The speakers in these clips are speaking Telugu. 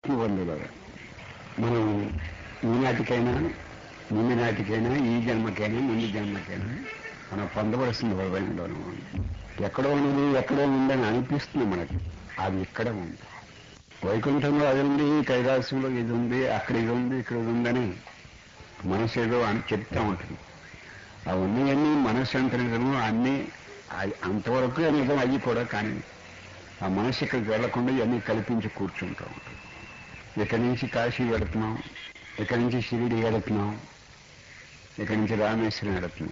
ఆత్మబంధువులుగా మనం ఈనాటికైనా ముందు నాటికైనా ఈ జన్మకైనా ముందు జన్మకైనా మనం పొందవలసిన హృదయంలోనూ ఉంది ఎక్కడో ఉన్నది ఎక్కడో ఉందని అనిపిస్తుంది మనకి అది ఇక్కడ ఉంది వైకుంఠంలో అది ఉంది కైలాసంలో ఇది ఉంది అక్కడ ఇది ఉంది ఇక్కడ ఇది ఉందని మనసు ఏదో అని చెప్తా ఉంటుంది అవన్నీ అన్నీ మనసు అంత నిజము అన్నీ అయి- అంతవరకు నిజం అయ్యి కూడా కానీ ఆ మనసు ఇక్కడికి వెళ్లకుండా ఇవన్నీ కల్పించి కూర్చుంటూ ఉంటుంది ఇక్కడి నుంచి కాశీ వెళుతున్నాం ఇక్కడి నుంచి షిరిడి వెళుతున్నాం ఇక్కడి నుంచి రామేశ్వరం వెళుతున్నాం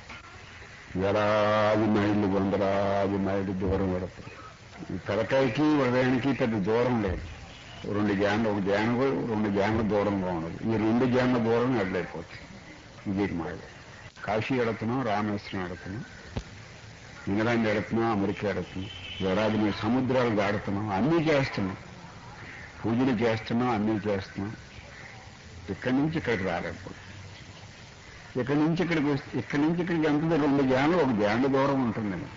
వేలాది మైళ్ళు వందలాది మైళ్ళు దూరం వెళుతుంది ఈ తలకాయకి హృదయానికి పెద్ద దూరం లేదు రెండు గ్యాన్లు ఒక గ్యాన్ రెండు గ్యాన్ల దూరంగా ఉండదు ఈ రెండు గ్యాన్ల దూరం వెళ్ళలేకపోతుంది ఇది మాట కాశీ వెళుతున్నాం రామేశ్వరం వెళుతున్నాం ఇంగ్లాండ్ వెళుతున్నాం అమెరికా వెళుతున్నాం వేలాది మైళ్ళు సముద్రాలు దాడుతున్నాం అన్నీ చేస్తున్నాం పూజలు చేస్తున్నాం అన్నీ చేస్తున్నాం ఇక్కడి నుంచి ఇక్కడికి రాలేకపోతుంది ఇక్కడి నుంచి ఇక్కడికి వస్తే ఇక్కడి నుంచి ఇక్కడికి ఎంత రెండు గ్యాన్లు ఒక గ్యాండ్ దూరం ఉంటుందండి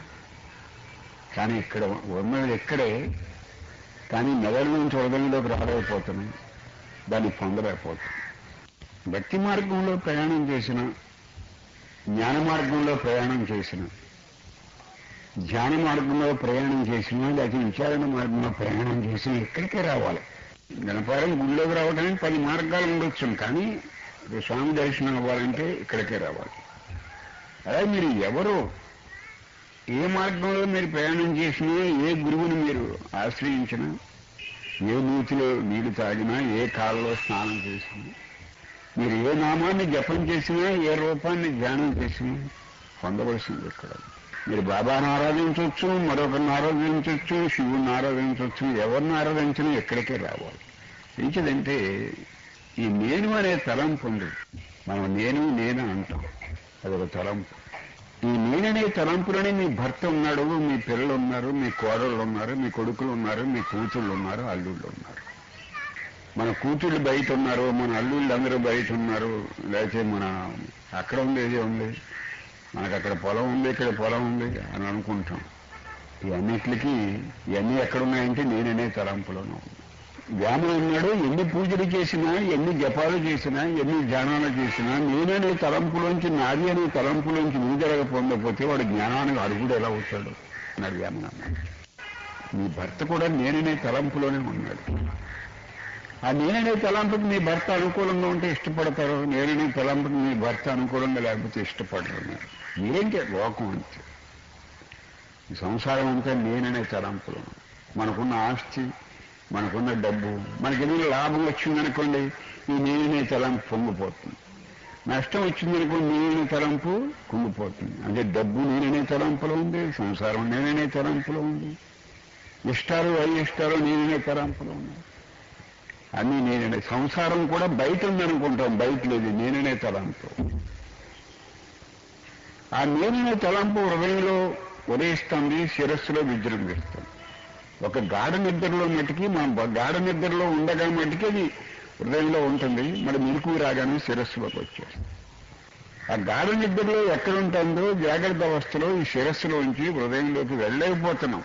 కానీ ఇక్కడ ఉన్నది ఇక్కడే కానీ మెదడు నుంచి హృదయంలోకి రాలేకపోతున్నాం దాన్ని పొందలేకపోతున్నాం భక్తి మార్గంలో ప్రయాణం చేసిన జ్ఞాన మార్గంలో ప్రయాణం చేసిన ధ్యాన మార్గంలో ప్రయాణం చేసిన లేకపోతే విచారణ మార్గంలో ప్రయాణం చేసిన ఇక్కడికే రావాలి గణపారం గుళ్ళోకి రావడానికి పది మార్గాలు ఉండొచ్చు కానీ ఇప్పుడు స్వామి దర్శనం అవ్వాలంటే ఇక్కడికే రావాలి అలాగే మీరు ఎవరు ఏ మార్గంలో మీరు ప్రయాణం చేసినా ఏ గురువుని మీరు ఆశ్రయించినా ఏ నూతిలో నీళ్లు తాగినా ఏ కాళ్ళలో స్నానం చేసినా మీరు ఏ నామాన్ని జపం చేసినా ఏ రూపాన్ని ధ్యానం చేసినా పొందవలసింది ఇక్కడ మీరు బాబాను ఆరాధించవచ్చు మరొకరిని ఆరాధించవచ్చు శివుని ఆరాధించవచ్చు ఎవరిని ఆరాధించినా ఎక్కడికే రావాలి ఏంటిదంటే ఈ నేను అనే తలంపు ఉంది మనం నేను నేను అంటాం అదొక తలంపు ఈ నేననే తలంపులోనే మీ భర్త ఉన్నాడు మీ పిల్లలు ఉన్నారు మీ కోడళ్ళు ఉన్నారు మీ కొడుకులు ఉన్నారు మీ కూతుళ్ళు ఉన్నారు అల్లుళ్ళు ఉన్నారు మన కూతుళ్ళు బయట ఉన్నారు మన అల్లుళ్ళు అందరూ బయట ఉన్నారు లేకపోతే మన అక్కడ ఉంది ఇది ఉంది మనకు అక్కడ పొలం ఉంది ఇక్కడ పొలం ఉంది అని అనుకుంటాం ఇవన్నిటికి ఇవన్నీ ఎక్కడున్నాయంటే నేననే తలంపులోనూ ఉంది వ్యామం ఉన్నాడు ఎన్ని పూజలు చేసినా ఎన్ని జపాలు చేసినా ఎన్ని ధ్యానాలు చేసినా నేననే తలంపులోంచి నాది అనే తలంపులోంచి విడుదల పొందకపోతే వాడు జ్ఞానానికి అడుగుడు ఎలా అవుతాడు అన్నాడు వ్యామన అన్నాడు మీ భర్త కూడా నేననే తలంపులోనే ఉన్నాడు ఆ నేననే తలంపుకి మీ భర్త అనుకూలంగా ఉంటే ఇష్టపడతారు నేననే తలంపుకి మీ భర్త అనుకూలంగా లేకపోతే ఇష్టపడరు మీరు ఏంటి లోకం అంతే ఈ సంసారం అంతా నేననే తలంపులు మనకున్న ఆస్తి మనకున్న డబ్బు మనకి ఏదైనా లాభం వచ్చిందనుకోండి ఈ నేననే తలంపు పొంగిపోతుంది నష్టం వచ్చిందనుకోండి నేననే తలంపు కుంగిపోతుంది అంటే డబ్బు నేననే తలంపులో ఉంది సంసారం నేననే తలంపులో ఉంది ఇష్టాలు అయిష్టాలు నేననే తలంపులో ఉన్నాయి అన్నీ నేననే సంసారం కూడా బయట ఉందనుకుంటాం బయట లేదు నేననే తలంపు ఆ నేననే తలంపు హృదయంలో ఉదయిస్తుంది శిరస్సులో విజృంభిస్తుంది ఒక గాఢ నిద్రలో మట్టికి మనం బ- గాఢ నిద్రలో ఉండగా మట్టికి అది హృదయంలో ఉంటుంది మరి మెలకు రాగానే శిరస్సులోకి వచ్చేస్తుంది ఆ గాఢ నిద్రలో ఎక్కడ ఉంటుందో జాగ్రత్త అవస్థలో ఈ శిరస్సులోంచి హృదయంలోకి వెళ్ళలేకపోతున్నాం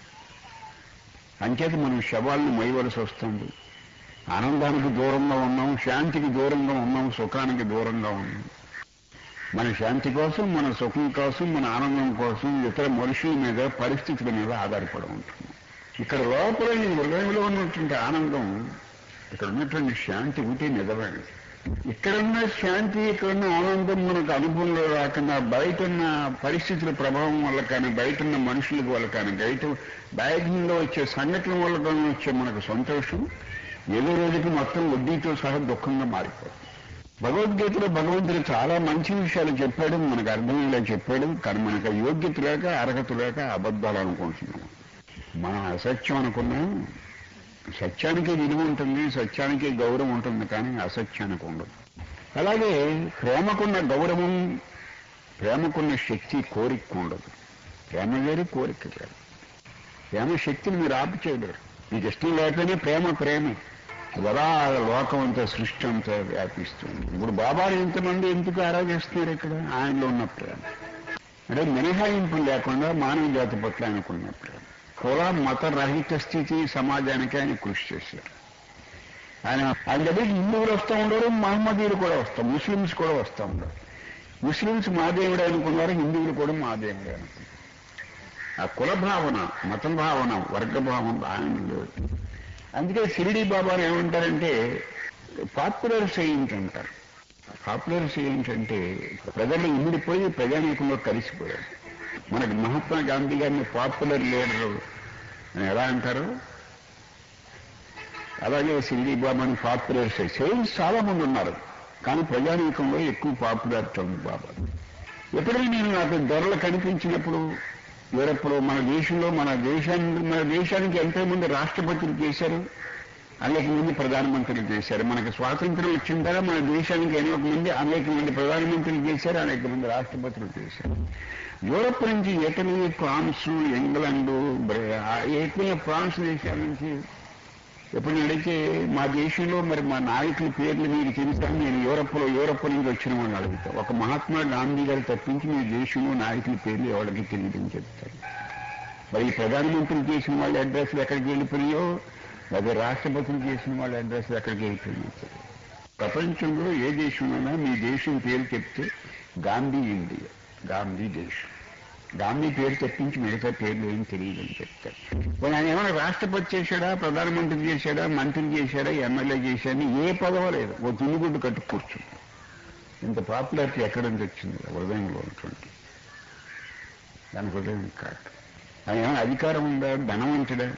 అంచేత మనం శవాలను మొయ్యవలసి వస్తుంది ఆనందానికి దూరంగా ఉన్నాం శాంతికి దూరంగా ఉన్నాం సుఖానికి దూరంగా ఉన్నాం మన శాంతి కోసం మన సుఖం కోసం మన ఆనందం కోసం ఇతర మనుషుల మీద పరిస్థితుల మీద ఆధారపడి ఉంటుంది ఇక్కడ లోపల ఈ హృదయంలో ఉన్నటువంటి ఆనందం ఇక్కడ ఉన్నటువంటి శాంతి ఉంటే నిజమైనది ఇక్కడున్న శాంతి ఇక్కడున్న ఆనందం మనకు అనుభవంలో రాకుండా బయట ఉన్న పరిస్థితుల ప్రభావం వల్ల కానీ బయట ఉన్న మనుషుల వల్ల కానీ బయట బయటలో వచ్చే సంఘటనల వల్ల కానీ వచ్చే మనకు సంతోషం ఏదో రోజుకి మొత్తం వడ్డీతో సహా దుఃఖంగా మారిపోతుంది భగవద్గీతలో భగవంతుడు చాలా మంచి విషయాలు చెప్పాడు మనకు అర్థమయ్యేలా చెప్పాడు కానీ మనకు యోగ్యత లేక అర్హత లేక అబద్ధాలు అనుకుంటున్నాం మనం అసత్యం అనుకున్నా సత్యానికి విలువ ఉంటుంది సత్యానికి గౌరవం ఉంటుంది కానీ అసత్యానికి ఉండదు అలాగే ప్రేమకున్న గౌరవం ప్రేమకున్న శక్తి కోరిక ఉండదు ప్రేమ వేరు కోరిక వేరు ప్రేమ శక్తిని మీరు ఆపు చేయలేరు మీకు ఇష్టం లేకపోయినా ప్రేమ ప్రేమే అలా లోకం అంతా సృష్టి అంతా వ్యాపిస్తుంది ఇప్పుడు బాబాని ఎంతమంది ఎందుకు ఆరాధిస్తున్నారు ఇక్కడ ఆయనలో ఉన్న ప్రేమ అంటే మినహాయింపు లేకుండా మానవ జాతి పట్ల ఆయనకున్న ప్రేమ కుల మత రహిత స్థితి సమాజానికి ఆయన కృషి చేశారు ఆయన ఆయన దగ్గరికి హిందువులు వస్తూ ఉండరు మహమ్మదీయులు కూడా వస్తాం ముస్లిమ్స్ కూడా వస్తూ ఉండరు ముస్లిమ్స్ మా దేవుడే అనుకున్నారు హిందువులు కూడా మా దేవుడే అనుకున్నారు ఆ కుల భావన మత భావన వర్గ భావన ఆయన లేదు అందుకే షిరిడి బాబాను ఏమంటారంటే పాపులర్ సెయింట్ అంటారు పాపులర్ సెయింట్ అంటే ప్రజలు ఇమిడిపోయి ప్రజానీకంలో కలిసిపోయారు మనకి మహాత్మా గాంధీ గారిని పాపులర్ లీడర్ అని ఎలా అంటారు అలాగే షిరిడి బాబాని పాపులర్ సెయింట్స్ చాలా మంది ఉన్నారు కానీ ప్రజానీకంలో ఎక్కువ పాపులారిటీ ఉంది బాబా ఎప్పుడైనా నేను నాకు ధరలు కనిపించినప్పుడు యూరప్లో మన దేశంలో మన దేశాన్ని మన దేశానికి ఎంతో మంది రాష్ట్రపతులు చేశారు అనేక మంది ప్రధానమంత్రులు చేశారు మనకి స్వాతంత్రం వచ్చిన తర్వాత మన దేశానికి అనేక మంది అనేక మంది ప్రధానమంత్రులు చేశారు అనేక మంది రాష్ట్రపతులు చేశారు యూరప్ నుంచి ఇటలీ ఫ్రాన్స్ ఇంగ్లాండ్ ఎక్కువ ఫ్రాన్స్ దేశాల నుంచి ఎప్పుడు అడిగితే మా దేశంలో మరి మా నాయకుల పేర్లు మీకు తెలుసా నేను యూరప్లో యూరప్ నుంచి వచ్చిన వాళ్ళని అడుగుతా ఒక మహాత్మా గాంధీ గారు తప్పించి మీ దేశంలో నాయకుల పేర్లు ఎవరికి తెలియదని చెప్తారు మరి ఈ ప్రధానమంత్రులు చేసిన వాళ్ళ అడ్రస్లు ఎక్కడికి వెళ్ళిపోయాయో లేదా రాష్ట్రపతులు చేసిన వాళ్ళ అడ్రస్లు ఎక్కడికి వెళ్ళిపోయినాయి ప్రపంచంలో ఏ దేశంలోనైనా మీ దేశం పేరు చెప్తే గాంధీ ఇండియా గాంధీ దేశం గాంధీ పేరు తెప్పించి మిగతా పేర్లు ఏం తెలియదని చెప్తారు పోనీ ఆయన ఏమైనా రాష్ట్రపతి చేశాడా ప్రధానమంత్రి చేశాడా మంత్రి చేశాడా ఎమ్మెల్యే చేశాడా ఏ పదవ లేదు ఓ తునుగుడ్డు కట్టు కూర్చుంది ఇంత పాపులారిటీ ఎక్కడి నుంచి వచ్చింది హృదయంలో ఉన్నటువంటి దాని హృదయం కాదు ఆయన ఏమైనా అధికారం ఉందా ధనవంతుడా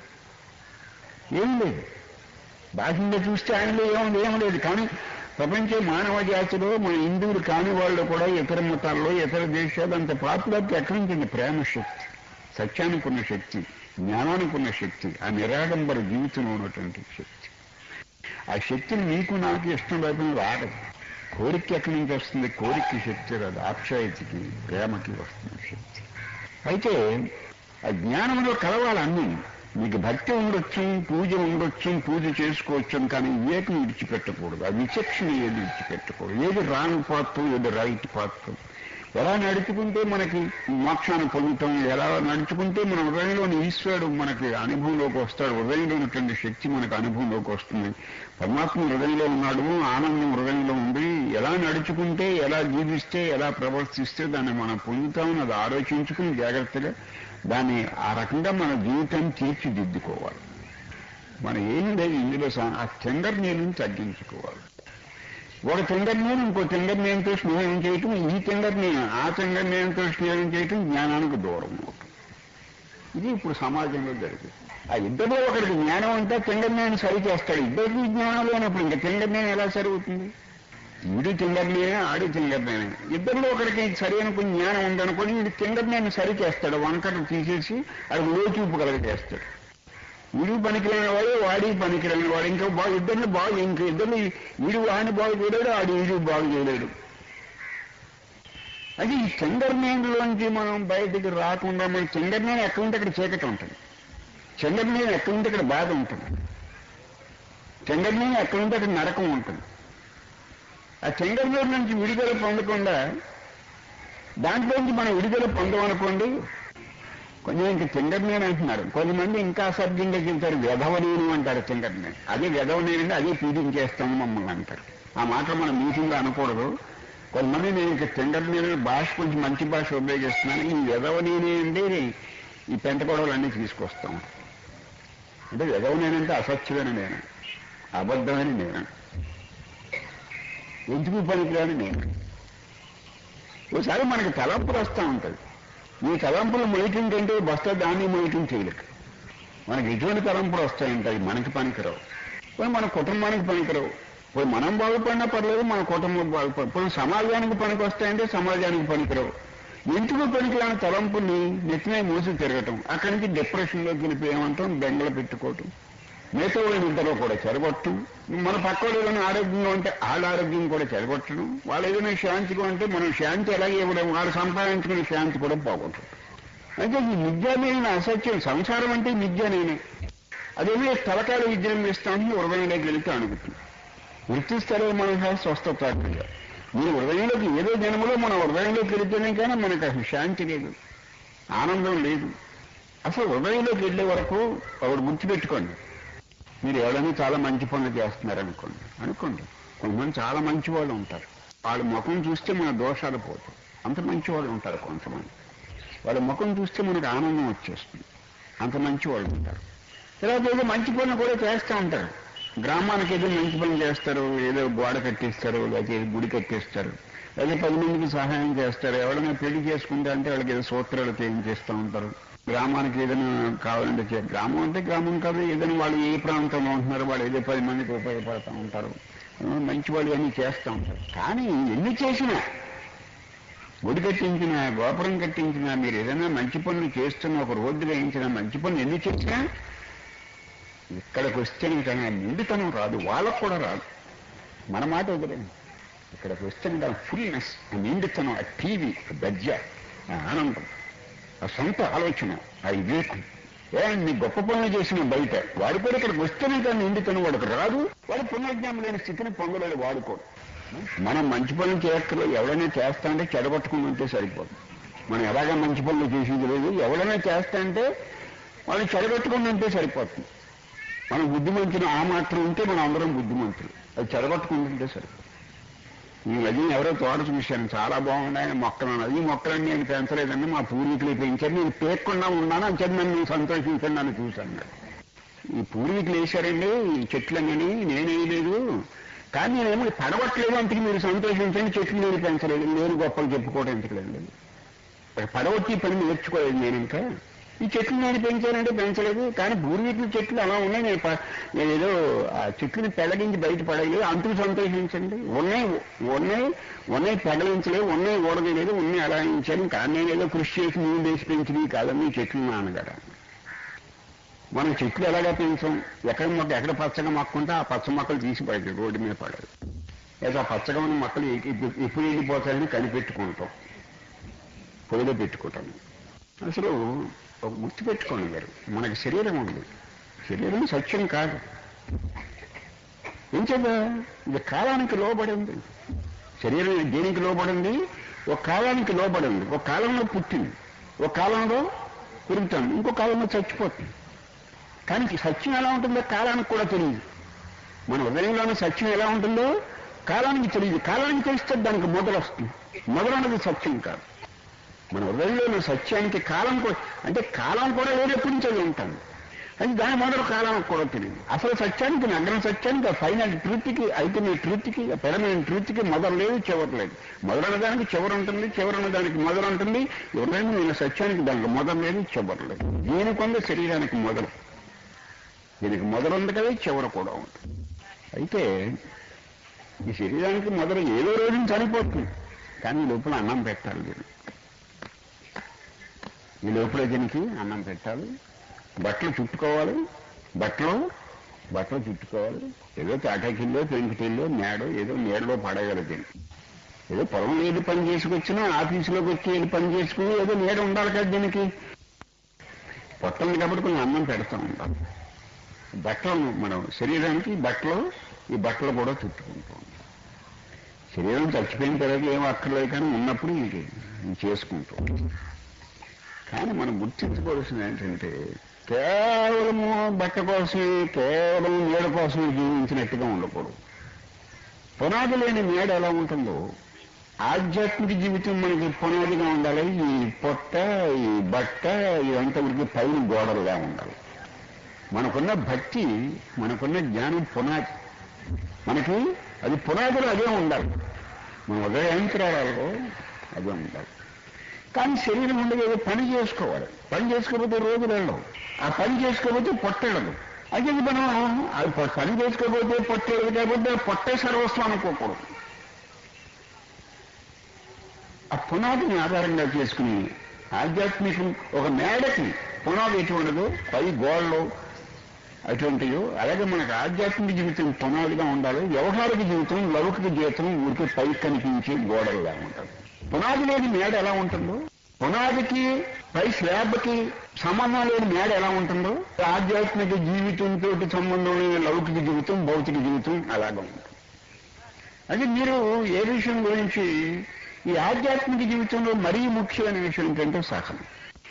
ఏం లేదు బాహ్యంగా చూస్తే ఆయనలో ఏముంది ఏం లేదు కానీ ప్రపంచ మానవ జాతిలో మన హిందువులు కాని వాళ్ళు కూడా ఇతర మతాల్లో ఇతర దేశాలు అంత పాపులారిటీ ఎక్కడి నుంచి ప్రేమ శక్తి సత్యానికి ఉన్న శక్తి జ్ఞానానికి ఉన్న శక్తి ఆ నిరాడంబర జీవితంలో ఉన్నటువంటి శక్తి ఆ శక్తిని మీకు నాకు ఇష్టం లేకుండా రాదు కోరిక ఎక్కడి నుంచి వస్తుంది కోరిక శక్తి రాదు ఆప్యాయతకి ప్రేమకి వస్తుంది శక్తి అయితే ఆ జ్ఞానంలో కలవాలి అన్నీ మీకు భక్తి ఉండొచ్చు పూజ ఉండొచ్చు పూజ చేసుకోవచ్చు కానీ వివేకం విడిచిపెట్టకూడదు ఆ విచక్షణ ఏది విడిచిపెట్టకూడదు ఏది రాంగ్ పాత్ ఏది రైట్ పాత్ ఎలా నడుచుకుంటే మనకి మోక్షాన్ని పొందుతాం ఎలా నడుచుకుంటే మన హృదయంలోని ఈశ్వరుడు మనకి అనుభవంలోకి వస్తాడు హృదయంలో ఉన్నటువంటి శక్తి మనకు అనుభవంలోకి వస్తుంది పరమాత్మ హృదయంలో ఉన్నాడు ఆనందం హృదయంలో ఉంది ఎలా నడుచుకుంటే ఎలా జీవిస్తే ఎలా ప్రవర్తిస్తే దాన్ని మనం పొందుతామని అది ఆలోచించుకుని జాగ్రత్తగా దాన్ని ఆ రకంగా మన జీవితాన్ని తీర్చిదిద్దుకోవాలి మనం ఏం లేదు ఇందులో సా- ఆ టెండర్ నీళ్ళని తగ్గించుకోవాలి ఒక టెండర్ నేను ఇంకో టెండర్ నేనుతో స్నేహం చేయటం ఈ టెండర్ నేను ఆ టెండర్ నేనుతో స్నేహం చేయటం జ్ఞానానికి దూరం అవుతుంది ఇది ఇప్పుడు సమాజంలో జరిగింది ఆ ఇద్దరిలో ఒకరికి జ్ఞానం అంటే టెండర్ నేను సరి చేస్తాడు ఇద్దరికి జ్ఞానం లేనప్పుడు ఇంకా టెండర్ నేను ఎలా సరుగుతుంది వీడు తింగర్నేనే ఆడి తింగర్నేనే ఇద్దరిలో ఒకరికి సరైన కొన్ని జ్ఞానం ఉందనుకోని వీడు తింగర్నేని సరి చేస్తాడు వంకరలు తీసేసి అది లోచూపు కలగ చేస్తాడు వీడు పనికిరాని వాడు వాడి పనికిరాని వాడు ఇంకా బాగు ఇద్దరిని బాగు ఇంకా ఇద్దరిని వీడు వాడిని బాగు చేయలేడు ఆడి వీడు బాగు చేయలేడు అది ఈ చంద్రనేనులోంచి మనం బయటికి రాకుండా మన చంద్రనేని ఎక్కడ ఉంటే అక్కడ చీకటి ఉంటుంది చంద్రనేని ఎక్కడ ఉంటే అక్కడ బాధ ఉంటుంది చంద్రనేని ఎక్కడ ఉంటే అక్కడ నరకం ఉంటుంది ఆ చంద్రనేరు నుంచి విడుదల పొందకుండా దాంట్లోంచి మనం విడుదల పొందమనుకోండి కొంచెం ఇంక చింగర్నేని అంటున్నారు కొంతమంది ఇంకా అసభ్యంగా చెబుతారు వ్యధవనేను అంటారు చింగర్నేని అదే వ్యధవనేనండి అదే పీడించేస్తాము మమ్మల్ని అంటారు ఆ మాటలు మనం మీటింగ్లో అనకూడదు కొంతమంది నేను ఇంక చింగర్నేని భాష కొంచెం మంచి భాష ఉపయోగిస్తున్నాను ఈ వ్యధవనేనే అండి ఈ పెంట గొడవలన్నీ తీసుకొస్తాం అంటే వ్యధవనేనంటే అసత్యమైన నేను అబద్ధమైన నేను ఎందుకు పనికిరాని నేను ఒకసారి మనకి తలంపులు వస్తూ ఉంటుంది ఈ తలంపులు మొయటం కంటే బస్తా దాన్ని మొయటం చేయలేక మనకి ఎటువంటి తలంపులు వస్తాయంటాయి మనకి పనికిరావు పోయి మన కుటుంబానికి పనికిరావు పోయి మనం బాగుపడినా పర్లేదు మన కుటుంబం బాగుపడి పోయి సమాజానికి పనికి వస్తాయంటే సమాజానికి పనికిరావు ఎందుకు పనికిరాని తలంపుల్ని నెత్తినే మూసి తిరగటం అక్కడి నుంచి డిప్రెషన్లోకి వెళ్ళిపోయామంటాం బెంగళ పెట్టుకోవటం మిగతా వాళ్ళ నిద్రలో కూడా చెరగొట్టడం మన పక్క వాళ్ళు ఏదైనా ఆరోగ్యంగా ఉంటే వాళ్ళ ఆరోగ్యం కూడా చెరగొట్టడం వాళ్ళు ఏదైనా శాంతిగా ఉంటే మనం శాంతి ఎలాగే ఇవ్వడం వాళ్ళు సంపాదించుకునే శాంతి కూడా పోగొట్టడం అంటే ఈ విద్యానేన అసత్యం సంసారం అంటే విద్యానేనే అదేమో తలకాల విజృంభిస్తామని హృదయంలోకి వెళితే అనుకుంటుంది వృత్తిస్థలే మన స్వస్థత మీరు హృదయంలోకి ఏదో జన్మలో మన హృదయంలోకి వెళితేనే కానీ మనకు అసలు శాంతి లేదు ఆనందం లేదు అసలు హృదయంలోకి వెళ్ళే వరకు ఒకడు గుర్తుపెట్టుకోండి మీరు ఎవరైనా చాలా మంచి పనులు చేస్తున్నారు అనుకోండి అనుకోండి కొంతమంది చాలా మంచి వాళ్ళు ఉంటారు వాళ్ళ ముఖం చూస్తే మన దోషాలు పోతాయి అంత మంచి వాళ్ళు ఉంటారు కొంతమంది వాళ్ళ ముఖం చూస్తే మనకు ఆనందం వచ్చేస్తుంది అంత మంచి వాళ్ళు ఉంటారు తర్వాత ఏదో మంచి పనులు కూడా చేస్తూ ఉంటారు గ్రామానికి ఏదో మంచి పనులు చేస్తారు ఏదో గోడ కట్టిస్తారు లేకపోతే ఏదో గుడి కట్టిస్తారు లేదా పది మందికి సహాయం చేస్తారు ఎవరైనా పెళ్లి చేసుకుంటే అంటే వాళ్ళకి ఏదో సూత్రాలు చేస్తూ ఉంటారు గ్రామానికి ఏదైనా కావాలంటే చే- గ్రామం అంటే గ్రామం కాదు ఏదైనా వాళ్ళు ఏ ప్రాంతంలో ఉంటున్నారు వాళ్ళు ఏదో పది మందికి ఉపయోగపడుతూ ఉంటారు ఆ, మంచి వాళ్ళు అన్నీ చేస్తూ ఉంటారు కానీ ఎన్ని చేసినా గుడి కట్టించినా గోపురం కట్టించినా మీరు ఏదైనా మంచి పనులు చేస్తున్న ఒక రోడ్డు వేయించినా మంచి పనులు ఎన్ని చేసినా ఇక్కడికి వస్తేనే కానీ ఆ నిండుతనం రాదు వాళ్ళకు కూడా రాదు మన మాట వదిలేండి ఇక్కడికి వస్తేనే దాని ఫుల్నెస్ ఆ నిండుతనం ఆ టీవీ ఆ గజ్జ ఆ ఆనందం ఆ సొంత ఆలోచన ఆ వివేకం ఏ నీ గొప్ప పనులు చేసిన బయట వాడు కూడా ఇక్కడికి వస్తేనే కానీ నిండుతనం వాడికి రాదు వాడు పునర్జ్ఞానం లేని స్థితిని పొందలేడు వాడుకోడు మనం మంచి పనులు చేయక్కర్లో ఎవరైనా చేస్తా అంటే చెడగొట్టుకుని ఉంటే సరిపోదు మనం ఎలాగా మంచి పనులు చేసేది లేదు ఎవరైనా చేస్తా అంటే వాళ్ళు చెడగొట్టుకుని ఉంటే సరిపోతుంది మనం బుద్ధిమంతులు ఆ మాత్రం ఉంటే మనం అందరం బుద్ధిమంతులు అది చెడగొట్టుకుంటుంటే సరిపోతుంది ఈ మధ్య ఎవరో తోట చూశాను చాలా బాగున్నాయని మొక్కలు అన్నది ఈ మొక్కలన్నీ నేను పెంచలేదండి మా పూర్వీకులు పెంచారు నేను పేర్కొన్నా ఉన్నాను అని చెప్పి నన్ను సంతోషించండి అని చూశాను ఈ పూర్వీకులు వేశారండి ఈ చెట్లన్నీ నేనేయలేదు కానీ నేనేమో పడవట్లేదు అంతకు మీరు సంతోషించండి చెట్లు నేను పెంచలేదు నేను గొప్పలు చెప్పుకోవడం ఎందుకులేండి పడవట్టి పని నేర్చుకోలేదు నేను ఇంకా ఈ చెట్లు నేను పెంచానంటే పెంచలేదు కానీ పూర్వీకుల చెట్లు అలా ఉన్నాయి నేను ప- నేను ఏదో ఆ చెట్లను పెళ్ళగించి బయట పడలేదు అంతకు సంతోషించండి ఉన్నాయి ఉన్నాయి ఉన్నాయి పెగలించలేదు ఉన్నాయి ఓడలేదు ఉన్నాయి అలా ఇచ్చాను కానీ నేను ఏదో కృషి చేసి నీళ్ళు వేసి పెంచినవి కాదని ఈ చెట్లు నాన్నగడ మనం చెట్లు ఎలాగా పెంచాం ఎక్కడ మొక్క ఎక్కడ పచ్చగా మొక్క ఉంటే ఆ పచ్చ మొక్కలు తీసి పడదు రోడ్డు మీద పడదు లేదా ఆ పచ్చగా ఉన్న మొక్కలు ఎప్పు- ఎప్పుడు వెళ్ళిపోతాయని కనిపెట్టుకుంటాం పొయ్యిలో పెట్టుకుంటాం అసలు ఒక గుర్తు పెట్టుకోండి మీరు మనకి శరీరం ఉంది శరీరం సత్యం కాదు ఏం చేద్దా ఇది కాలానికి లోబడింది శరీరం దేనికి లోబడింది ఒక కాలానికి లోబడింది ఒక కాలంలో పుట్టింది ఒక కాలంలో పెరుగుతుంది ఇంకో కాలంలో చచ్చిపోతుంది కానీ ఈ సత్యం ఎలా ఉంటుందో కాలానికి కూడా తెలియదు మన హృదయంలోని సత్యం ఎలా ఉంటుందో కాలానికి తెలియదు కాలానికి తెలిస్తే దానికి మొదలు వస్తుంది మొదలు అన్నది సత్యం కాదు మన హృదయంలోని సత్యానికి కాలం కూడా అంటే కాలం కూడా వేరేప్పటి నుంచి అది ఉంటుంది అది దాని మొదలు కాలానికి కూడా తెలియదు అసలు సత్యానికి నగ్న సత్యానికి ఆ ఫైనల్ ట్రూత్కి అల్టిమేట్ ట్రూత్కి పెరమైన ట్రూత్కి మొదలు లేదు చివరి లేదు మొదలైన దానికి చివరి ఉంటుంది చివరన్న దానికి మొదలు ఉంటుంది ఎవరైనా నేను సత్యానికి దానికి మొదలు లేదు చివరి లేదు దీనికి ఉంది శరీరానికి మొదలు దీనికి మొదలు ఉంది కదా చివర కూడా ఉంది అయితే ఈ శరీరానికి మొదలు ఏదో రోజున చనిపోతుంది కానీ ఈ లోపల అన్నం పెట్టాలి దీన్ని ఈ లోపల దీనికి అన్నం పెట్టాలి బట్టలు చుట్టుకోవాలి బట్టలు బట్టలు చుట్టుకోవాలి ఏదో తాటాకిల్లో పెంకుటిల్లో మేడో ఏదో నీడలో పడగలదు దీనికి ఏదో పొలంలో వెళ్ళి పని చేసుకొచ్చినా ఆఫీసులోకి వచ్చి వెళ్ళి పని చేసుకుని ఏదో నీడ ఉండాలి కదా దీనికి పొట్టంది కాబట్టి కొంచెం అన్నం పెడతా ఉండాలి బట్టలు మనం శరీరానికి బట్టలు ఈ బట్టలు కూడా చుట్టుకుంటాం శరీరం చచ్చిపోయిన తర్వాత ఏం అక్కర్లేదు కానీ ఉన్నప్పుడు ఇది ఇది చేసుకుంటాం కానీ మనం గుర్తించుకోవాల్సింది ఏంటంటే కేవలము బట్ట కోసమే కేవలం నీడ కోసమే జీవించినట్టుగా ఉండకూడదు పునాది లేని నీడ ఎలా ఉంటుందో ఆధ్యాత్మిక జీవితం మనకి పునాదిగా ఉండాలి ఈ పొట్ట ఈ బట్ట ఇదంతా ఉడికి పైన గోడలుగా ఉండాలి మనకున్న భక్తి మనకున్న జ్ఞానం పునాది మనకి అది పునాదులు అదే ఉండాలి మన ఉదయాంతరాలలో అదే ఉండాలి కానీ శరీరం ఉండదు ఏదో పని చేసుకోవాలి పని చేసుకోకపోతే రోజులు వెళ్ళవు ఆ పని చేసుకోకపోతే పొట్టెళ్ళదు అయితే మనం అది ప- పని చేసుకోకపోతే పొట్టేది కాబట్టి ఆ పొట్టే సర్వస్వం అనుకోకూడదు ఆ పునాదిని ఆధారంగా చేసుకుని ఆధ్యాత్మికం ఒక మేడకి పునాది ఎటువంటిదో పై గోడలు అటువంటివో అలాగే మనకు ఆధ్యాత్మిక జీవితం పునాదిగా ఉండాలి వ్యవహారిక జీవితం లౌకిక జీవితం ఊరికి పై కనిపించే గోడలుగా ఉంటుంది పునాది లేని మేడ ఎలా ఉంటుందో పునాదికి పై స్లాబ్కి సంబంధం లేని మేడ ఎలా ఉంటుందో ఆధ్యాత్మిక జీవితంతో సంబంధం లేని లౌకిక జీవితం భౌతిక జీవితం అలాగే ఉంటుంది అది మీరు ఏ విషయం గురించి ఈ ఆధ్యాత్మిక జీవితంలో మరీ ముఖ్యమైన విషయం ఏంటంటే సహనం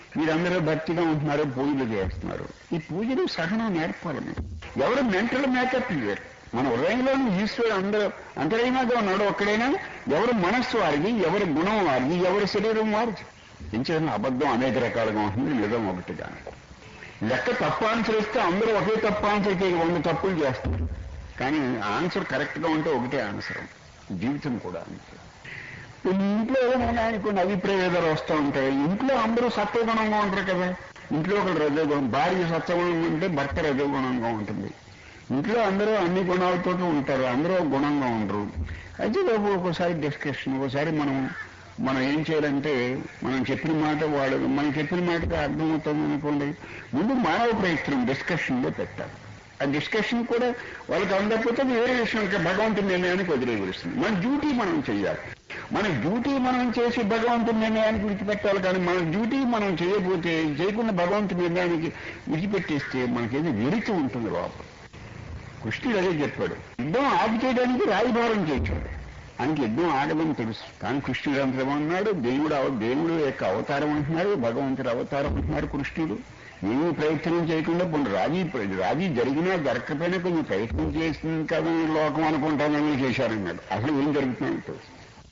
మీరందరూ భక్తిగా ఉంటున్నారు పూజలు చేస్తున్నారు ఈ పూజలు సహనం నేర్పాలి మీరు ఎవరు మెంటల్ మేకప్ లేరు మన హృదయంలోని ఈశ్వరుడు అందరూ అంతరైనాగా ఉన్నాడు ఒక్కడైనా ఎవరు మనస్సు వారిది ఎవరి గుణం వారిది ఎవరి శరీరం వారిది ఇంచేది అబద్ధం అనేక రకాలుగా ఉంటుంది నిజం ఒకటిగా లెక్క తప్పు ఆన్సర్ ఇస్తే అందరూ ఒకే తప్పు ఆన్సర్ చేయ వంద తప్పులు చేస్తారు కానీ ఆన్సర్ కరెక్ట్ గా ఉంటే ఒకటే ఆన్సర్ జీవితం కూడా అంతే ఇప్పుడు ఇంట్లో ఏమైనా కొన్ని అభిప్రాయాలు వస్తూ ఉంటాయి ఇంట్లో అందరూ సత్వగుణంగా ఉంటారు కదా ఇంట్లో ఒకరు రజోగుణం భార్య సత్వగుణంగా ఉంటే భర్త రజోగుణంగా ఉంటుంది ఇంట్లో అందరూ అన్ని గుణాలతో ఉంటారు అందరూ గుణంగా ఉండరు అయితే ఒక- ఒకసారి డిస్కషన్ ఒకసారి మనం మనం ఏం చేయాలంటే మనం చెప్పిన మాట వాడు మనం చెప్పిన మాటకి అర్థమవుతుంది అనుకోండి ముందు మానవ ప్రయత్నం డిస్కషన్ లో పెట్టాలి ఆ డిస్కషన్ కూడా వాళ్ళకి అందకపోతే వేరే విషయం ఇంకా భగవంతుని నిర్ణయానికి వదిలేయవలసింది మన డ్యూటీ మనం చేయాలి మన డ్యూటీ మనం చేసి భగవంతుని నిర్ణయానికి విడిచిపెట్టాలి కానీ మన డ్యూటీ మనం చేయకపోతే చేయకుండా భగవంతుని నిర్ణయానికి విడిచిపెట్టేస్తే మనకేదో వెలితి ఉంటుంది లోపల కృష్ణుడు అదే చెప్పాడు యుద్ధం ఆపు చేయడానికి రాయభారం చేశాడు ఆయనకి యుద్ధం ఆగదని తెలుసు కానీ కృష్ణుడు అంత ఉన్నాడు దేవుడు అవ- దేవుడు యొక్క అవతారం అంటున్నారు భగవంతుడు అవతారం అంటున్నారు కృష్ణుడు ఏమీ ప్రయత్నం చేయకుండా ఇప్పుడు రాజీ రాజీ జరిగినా జరగకపోయినా కొంచెం ప్రయత్నం చేసింది కదా లోకం అనుకుంటానని చేశారన్నాడు అసలు ఏం జరుగుతుందని తెలుసు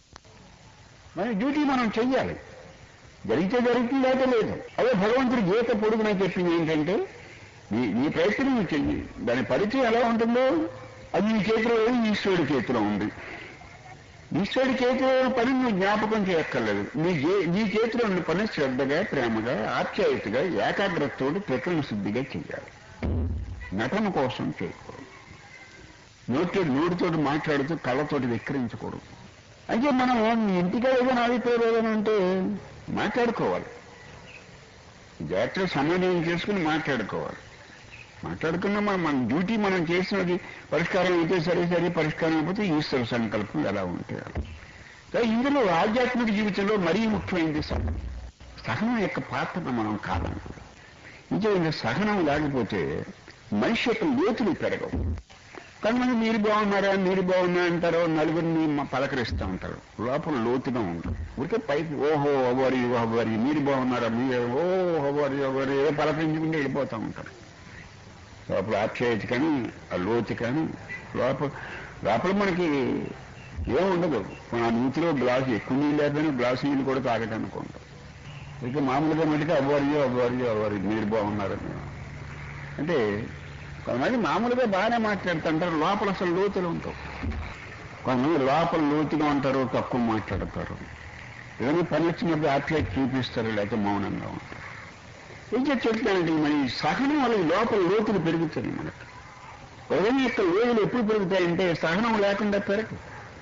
మన డ్యూటీ మనం చెయ్యాలి జరిగితే జరుగుతుంది అయితే లేదు అదే భగవంతుడు గీత పొడుగున చెప్పింది ఏంటంటే నీ నీ ప్రయత్నం నువ్వు చెయ్యి దాని పరిచయం ఎలా ఉంటుందో అది నీ చేతిలో లేదు ఈశ్వరుడి చేతిలో ఉంది ఈశ్వరుడి చేతిలో ఉన్న పని నువ్వు జ్ఞాపకం చేయక్కర్లేదు నీ జే- నీ చేతిలో ఉన్న పని శ్రద్ధగా ప్రేమగా ఆప్యాయతగా ఏకాగ్రతతోటి ప్రకరణ శుద్ధిగా చెయ్యాలి నటన కోసం చేయకూడదు నోటి నోటితోటి మాట్లాడుతూ కళ్ళతోటి వెక్కిరించకూడదు అయితే మనం ఇంటికి ఏదైనా అభిప్రాయం ఏదైనా ఉంటే మాట్లాడుకోవాలి జాగ్రత్తగా సమన్వయం చేసుకుని మాట్లాడుకోవాలి మాట్లాడుకున్న మన మన డ్యూటీ మనం చేసినది పరిష్కారం అయితే సరే సరే పరిష్కారం అయిపోతే ఈశ్వర సంకల్పం ఎలా ఉంటే అలా. కానీ ఇందులో ఆధ్యాత్మిక జీవితంలో మరీ ముఖ్యమైనది సహనం సహనం యొక్క పాత్రను మనం కాదనుకో ఇంకా ఇంకా సహనం లేకపోతే మనిషి యొక్క లోతులు పెరగవు కొంతమంది మీరు బాగున్నారా మీరు బాగున్నా అంటారు నలుగురిని మ- పలకరిస్తూ ఉంటారు లోపల లోతుగా ఉంటారు ఊరికే పైకి ఓహో హోవరి హోవరి మీరు బాగున్నారా మీరు ఓ హోవరి హోవరి ఏదో పలకరించుకుంటే వెళ్ళిపోతూ ఉంటారు లోపల ఆప్యాయత కానీ ఆ లోతు కానీ లోపల లోపల మనకి ఏముండదు మన నీతిలో గ్లాసు ఎక్కువ నీళ్ళు లేకపోయినా గ్లాసు నీళ్ళు కూడా తాగటనుకుంటాం ఇక మామూలుగా మటుకు అవ్వరియో అవ్వరియో అవ్వరి మీరు బాగున్నారని అంటే కొంతమంది మామూలుగా బాగానే మాట్లాడుతుంటారు లోపల అసలు లోతులు ఉంటావు కొంతమంది లోపల లోతుగా ఉంటారు తక్కువ మాట్లాడతారు ఏదైనా పని వచ్చినప్పుడు ఆప్యాయత చూపిస్తారు లేకపోతే మౌనంగా ఉంటారు ఏం చెప్తానంటే మరి సహనం వల్ల ఈ లోపల లోతులు పెరుగుతాయి మనకు హృదయం యొక్క లోతులు ఎప్పుడు పెరుగుతాయంటే సహనం లేకుండా పెరగదు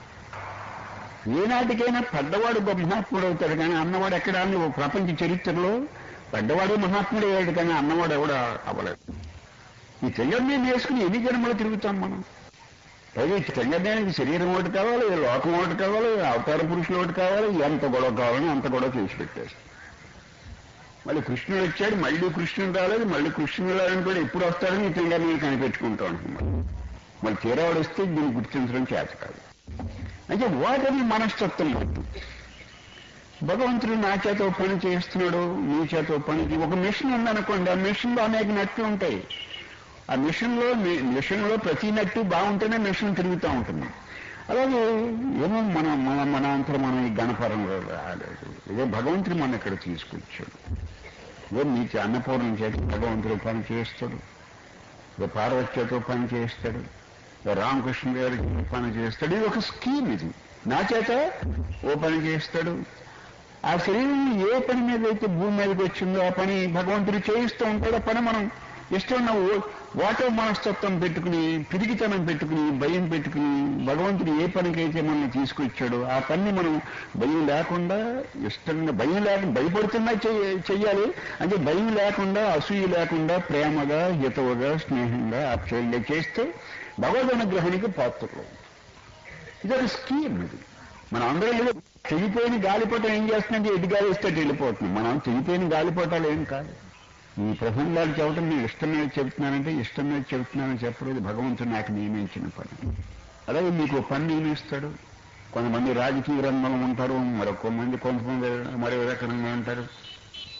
ఏనాటికైనా పెద్దవాడు గొప్ప మహాత్ముడు అవుతాడు కానీ అన్నవాడు ఎక్కడ అని ఓ ప్రపంచ చరిత్రలో పెద్దవాడు మహాత్ముడు అయ్యాడు కానీ అన్నవాడు ఎవడు అవ్వలేదు ఈ తెల్లర్ణయం వేసుకుని ఎన్ని జన్మలు తిరుగుతాం మనం పైగా ఈ తెల్లర్ణయానికి శరీరం ఒకటి కావాలి లోకం ఒకటి కావాలి అవతార పురుషులు ఒకటి కావాలి ఎంత గొడవ కావాలని అంత గొడవ చేసి పెట్టేస్తాం మళ్ళీ కృష్ణుడు వచ్చాడు మళ్ళీ కృష్ణుడు రాలేదు మళ్ళీ కృష్ణుడు రాలని కూడా ఎప్పుడు వస్తాడని ఈ తెల్లర్ణయం కనిపెట్టుకుంటూ ఉంటున్నాం మళ్ళీ తీరావాడు వస్తే దీన్ని గుర్తించడం చేత కాదు అంటే వాటని మనస్తత్వం పడుతుంది భగవంతుడు నా చేత ఓ పని చేస్తున్నాడు నీ చేత ఓ పని చే- ఒక మిషన్ ఉందనుకోండి ఆ మిషన్ లో అనేక నట్లు ఉంటాయి ఆ మిషన్ లో మిషన్ లో ప్రతి నట్టు బాగుంటేనే మిషన్ తిరుగుతూ ఉంటుంది అలాగే ఏమో మన మన మన అంతా మనం ఈ గణపరంలో రాలేదు ఇదే భగవంతుడు మన ఇక్కడ తీసుకొచ్చాడు ఇదే మీ చే- అన్నపూర్ణం చేత భగవంతుడు పని చేస్తాడు ఇదే పార్వతి చేత పని చేస్తాడు ఇదే రామకృష్ణ గారికి పని చేస్తాడు ఇది ఒక స్కీమ్ ఇది నా చేత ఓ పని చేస్తాడు ఆ శరీరం ఏ పని మీద అయితే భూమి మీదకి వచ్చిందో ఆ పని భగవంతుడు చేయిస్తూ ఉంటాడు ఆ పని మనం ఇష్టం ఉన్న ఓ- వాటో మనస్తత్వం పెట్టుకుని పిరిగితనం పెట్టుకుని భయం పెట్టుకుని భగవంతుడు ఏ పనికైతే మనం తీసుకొచ్చాడో ఆ పని మనం భయం లేకుండా ఇష్టంగా భయం లేకుండా భయపడుతున్నా చెయ్య- చెయ్యాలి అంటే భయం లేకుండా అసూయ లేకుండా ప్రేమగా హితవుగా స్నేహంగా ఆప్యాయంగా చేస్తే భగవద్ అనుగ్రహానికి పాత్రలు ఇదొక స్కీమ్ ఇది మనం అందరం ఏదో తెగిపోయిన గాలిపటం ఏం చేస్తుందంటే ఎటు గాలి ఇస్తే అటు వెళ్ళిపోతుంది మనం తెగిపోయిన గాలిపటాలు ఏం కాదు ఈ ప్రసంగాలు చెప్పడం నేను ఇష్టం మీద చెబుతున్నానంటే ఇష్టం మీద చెబుతున్నానని చెప్పలేదు భగవంతుడు నాకు నియమించిన పని అలాగే మీకు ఒక పని నియమిస్తాడు కొంతమంది రాజకీయ రంగంలో ఉంటారు మరొక మంది కొంతమంది మరో రకంగా ఉంటారు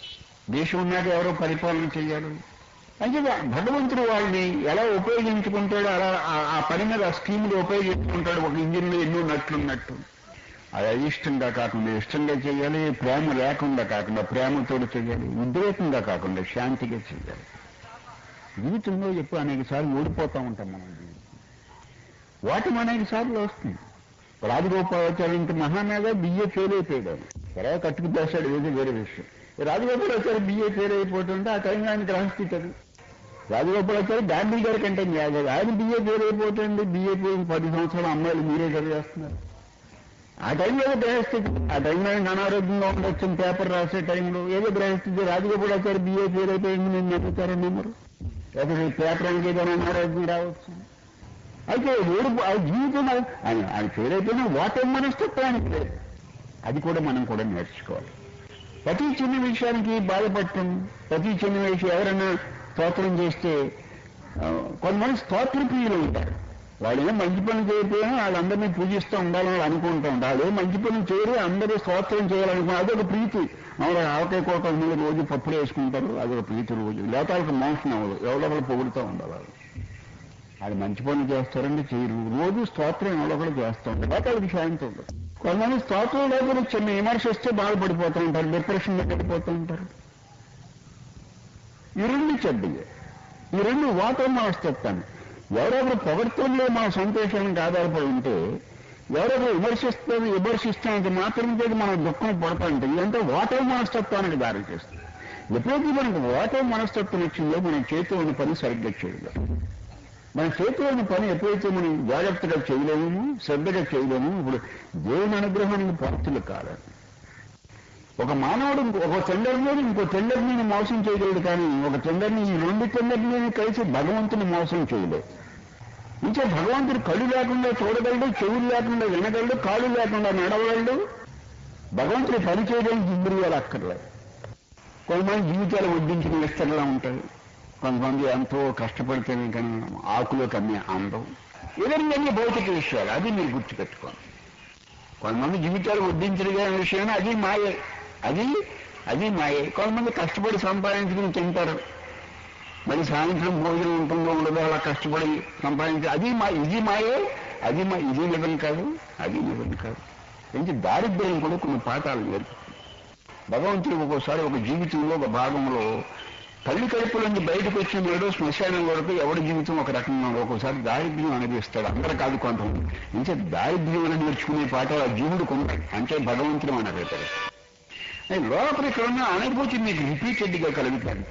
దేశం ఉన్నాక ఎవరో పరిపాలన చేయాలి అంటే భగవంతుడు వాళ్ళని ఎలా ఉపయోగించుకుంటాడో అలా ఆ- ఆ పని మీద ఆ స్కీమ్లో ఉపయోగించుకుంటాడు ఒక ఇంజిన్లో ఎన్నో నట్లున్నట్టు అది అయిష్టంగా కాకుండా ఇష్టంగా చేయాలి ప్రేమ లేకుండా కాకుండా ప్రేమతో చేయాలి ఉద్రేకంగా కాకుండా శాంతిగా చేయాలి జీవితంలో ఎప్పుడు అనేక సార్లు ఓడిపోతూ ఉంటాం మనం జీవితం ఓటమి అనేక సార్లు వస్తుంది రాజగోపాలాచార్య ఇంత మహానాగా బియ్య ఫెయిల్ అయిపోయాడు ఆయన. తర్వాత కట్టుకు చేశాడు ఏదో వేరే విషయం ఈ రాజగోపాలాచార్య బియ్య ఫెయిల్ అయిపోతుంటే ఆ టైంలో ఆయన గ్రహస్థితి అది రాజగోపాలాచార్య గాంధీ గారి కంటే న్యాయం ఆయన బియ్య ఫెయిల్ అయిపోతుంది బియ్య ఫెయిల్ పది సంవత్సరాల అమ్మాయిలు మీరే చదివేస్తున్నారు ఆ టైంలో ఏదో గ్రహస్థితి ఆ టైంలో ఆయన అనారోగ్యంగా ఉండొచ్చు పేపర్ రాసే టైంలో ఏదో గ్రహస్థితి రాజగోపాలాచార్య బియ్య ఫెయిల్ అయిపోయింది నేను నమ్ముతారని నమ్మరు లేకపోతే ఈ పేపర్ అనేది ఏదైనా అనారోగ్యం రావచ్చు అయితే ఓడి ఆ జీవితం ఆయన ఆయన ఫెయిల్ అయిపోయినా వాటర్ మనస్తత్వానికి లేదు అది కూడా మనం కూడా నేర్చుకోవాలి ప్రతి చిన్న విషయానికి బాధపడటం ప్రతి చిన్న విషయం ఎవరైనా స్తోత్రం చేస్తే ఆ, కొంతమంది స్తోత్ర ప్రియులు ఉంటారు వాళ్ళు ఏం మంచి పని చేయకపోయినా వాళ్ళందరినీ పూజిస్తూ ఉండాలని వాళ్ళు అనుకుంటూ ఉంటారు వాళ్ళు ఏం మంచి పని చేయరు అందరూ స్తోత్రం చేయాలనుకున్నారు అదొక ప్రీతి అవును ఆవకాయ కోట మీద రోజు పప్పులు వేసుకుంటారు అదొక ప్రీతి రోజు లేకపోతే వాళ్ళకి మోసం అవ్వదు ఎవరో ఒకరు పొగుడుతూ ఉండాలి వాళ్ళు వాళ్ళు మంచి పనులు చేస్తారంటే చేయరు రోజు స్తోత్రం ఎవరో ఒకరు చేస్తూ ఉంటారు లేకపోతే వాళ్ళకి శాంతి ఉండదు కొంతమంది స్తోత్రం లేకపోతే చిన్న విమర్శ వస్తే బాధపడిపోతూ ఉంటారు డిప్రెషన్ పడిపోతూ ఉంటారు ఈ రెండు చెడ్డయే ఈ రెండు వాటర్ మనస్తత్వాన్ని ఎవరెవరు పొగడ్తల్లో మన సంతోషానికి ఆధారపడి ఉంటే ఎవరెవరు విమర్శిస్తే విమర్శిస్తున్నంత మాత్రం చేసి మనం దుఃఖం పడతా ఉంటే ఇదంతా వాటర్ మనస్తత్వానికి దారి చేస్తుంది ఎప్పుడైతే మనకు వాటర్ మనస్తత్వం వచ్చిందో మనం చేతిలో ఉన్న పని సరిగ్గా చేయలేదు మన చేతిలో ఉన్న పని ఎప్పుడైతే మనం జాగ్రత్తగా చేయలేము శ్రద్ధగా చేయలేము ఇప్పుడు దేవుని అనుగ్రహానికి పాత్రలు కాదు ఒక మానవుడు ఇంకో- ఒక టెండర్ని ఇంకో టెండర్ని మోసం చేయగలడు కానీ ఒక టెండర్ని ఈ రెండు టెండర్ని కలిసి భగవంతుని మోసం చేయలేదు ఇంకా భగవంతుడు కళ్ళు లేకుండా చూడగలడు చెవులు లేకుండా వినగలడు కాళ్ళు లేకుండా నడవగలడు భగవంతుడు పని చేయడానికి ఇంద్రియాలు అక్కర్లేదు కొంతమంది జీవితాలు వడ్డించిన విస్తరలా ఉంటాయి కొంతమంది ఎంతో కష్టపడితేనే కానీ ఆకులో కమ్మే అందం ఎదురుగానే భౌతిక విషయాలు అది మీరు గుర్తుపెట్టుకోండి కొంతమంది జీవితాలు వడ్డించిన విషయం అది మాయే అది అది మాయే కొంతమంది కష్టపడి సంపాదించుకుని తింటారు మరి సాయంత్రం భోజనం ఉంటుందో ఉండదో అలా కష్టపడి సంపాదించి అది మా ఇది మాయే అది మా ఇది నిజం కాదు అది నిజం కాదు ఏంటి దారిద్ర్యం కూడా కొన్ని పాఠాలు నేర్పుతుంది భగవంతుడు ఒక్కోసారి ఒక జీవితంలో ఒక భాగంలో తల్లి కడుపుల నుంచి బయటకు వచ్చిన నాడు శ్మశానం వరకు ఎవరి జీవితం ఒక రకంగా ఉండదు. ఒక్కోసారి దారిద్ర్యం అనిపిస్తాడు అందరు కాదు కొంతమంది ఇంకా దారిద్ర్యం అని నేర్చుకునే పాఠాలు ఆ జీవుడు కొంటాయి అంటే భగవంతుడు అని అడుగుతారు లోపల ఇక్కడ ఉన్న అనుభూతి మీకు రిపీటెడ్గా కలుగుతానికి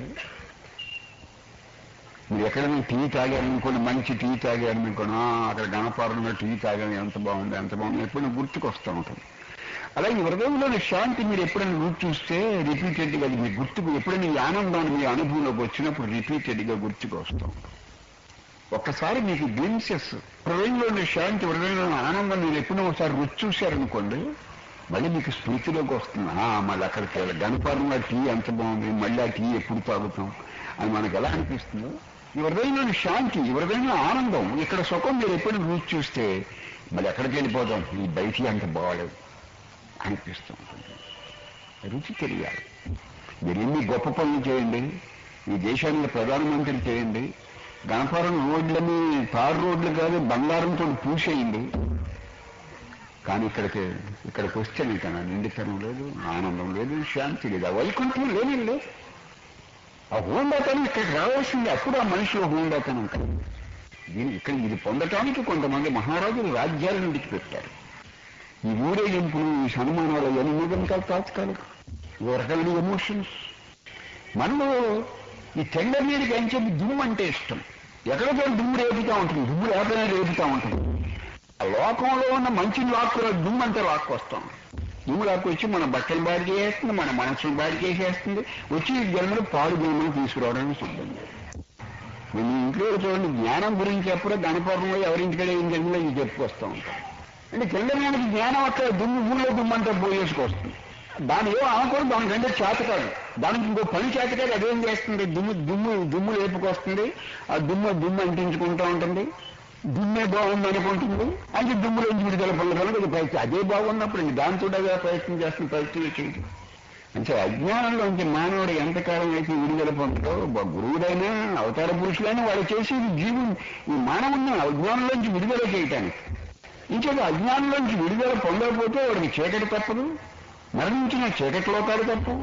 మీరు ఎక్కడైనా టీ తాగారనుకోండి మంచి టీ తాగారనుకోండి "ఆ, అక్కడ గణపారంలో టీ తాగాను ఎంత బాగుంది ఎంత బాగుంది ఎప్పుడైనా గుర్తుకు వస్తూ ఉంటుంది అలాగే హృదయంలోని శాంతి మీరు ఎప్పుడైనా గుర్తు చూస్తే రిపీటెడ్గా అది మీ గుర్తుకు ఎప్పుడైనా ఈ ఆనందాన్ని మీ అనుభవంలోకి వచ్చినప్పుడు రిపీటెడ్గా గుర్తుకు వస్తూ ఉంటుంది ఒక్కసారి మీకు గ్లిమ్సెస్ హృదయంలోని శాంతి హృదయంలోని ఆనందం మీరు ఎప్పుడో ఒకసారి రుచి చూశారనుకోండి మళ్ళీ మీకు స్మృతిలోకి వస్తుంది "ఆ, మళ్ళీ అక్కడికి వెళ్ళాలి గణపారంలో టీ ఎంత బాగుంది మళ్ళీ ఆ టీ ఎప్పుడు తాగుతాం అని మనకు ఎలా అనిపిస్తుందో ఈ హృదయంలోని శాంతి ఈ హృదయంలో ఆనందం ఇక్కడ సుఖం మీరు ఎప్పుడు రుచి చూస్తే మళ్ళీ ఎక్కడికి వెళ్ళిపోతాం ఈ బయటికి అంత బాగలేదు అనిపిస్తూ ఉంటుంది రుచి తెలియాలి మీరు ఎన్ని గొప్ప పనులు చేయండి ఈ దేశానికి ప్రధానమంత్రి చేయండి గణపురం రోడ్లని తారు రోడ్లు కాదు బంగారంతో పూసేయండి కానీ ఇక్కడికి ఇక్కడికి వస్తే నీకు ఆ నిండితనం లేదు ఆనందం లేదు శాంతి లేదు ఆ వైకుంఠం లేనే లేదు ఆ హోందాతనం ఇక్కడికి రావాల్సింది అప్పుడు ఆ మనిషిలో హోందాతనం కలిగి దీని ఇక్కడ ఇది పొందటానికి కొంతమంది మహారాజులు రాజ్యాలను విడిచిపెట్టారు ఈ ఊరేగింపులు ఈ సన్మానాలు ఇవన్నీ నిజం కాదు తాత్కాలిక ఓ రకమైన ఎమోషన్స్ మనలో ఈ తెల్ల నీరుకి అని చెప్పి దుమ్ము అంటే ఇష్టం ఎక్కడితో దుమ్ము రేపుతా ఉంటుంది దుమ్ము లేకపోయినా రేపుతా ఉంటుంది ఆ లోకంలో ఉన్న మంచిని లాక్కున్న దుమ్ము అంతా లాక్కొస్తాం దుమ్ము లాక్కొచ్చి మన బట్టలు బాడి చేసేస్తుంది మన మనసును బాడి చేసేస్తుంది వచ్చి ఈ జన్మలో పాడు భూమిని తీసుకురావడానికి సిద్ధంగా మీ ఇంట్లో చూడండి జ్ఞానం గురించి ఎప్పుడో గణపర్వంలో ఎవరింటికడే ఏం జరిగిందో ఇది చెప్పుకొస్తూ ఉంటాం అంటే చంద్రమానికి జ్ఞానం అక్కడ దుమ్ము ఊళ్ళో దుమ్మంతా పోయేసుకొస్తుంది దాని ఏమో ఆకూడదు దానికంటే చేత కాదు దానికి ఇంకో పని చేత కాదు అదేం చేస్తుంది దుమ్ము దుమ్ము దుమ్ము లేపుకొస్తుంది ఆ దుమ్ము దుమ్ము అంటించుకుంటూ ఉంటుంది దుమ్మే బాగుంది అనుకుంటుంది అంటే దుమ్ములోంచి విడుదల పొందడానికి అది ప్రయత్నం అదే బాగున్నప్పుడు ఇంక దాంతో అదే ప్రయత్నం చేస్తుంది ప్రయత్నం చేయదు అంటే అజ్ఞానంలోంచి మానవుడు ఎంతకాలం అయితే విడుదల పొందడో బ- గురువుడైనా అవతార పురుషులైనా వాడు చేసేది జీవు ఈ మానవుని అజ్ఞానంలోంచి విడుదల చేయటానికి ఇంకేదో అజ్ఞానంలోంచి విడుదల పొందకపోతే వాడికి చీకటి తప్పదు మరణించిన చీకటి లోకాలు తప్పు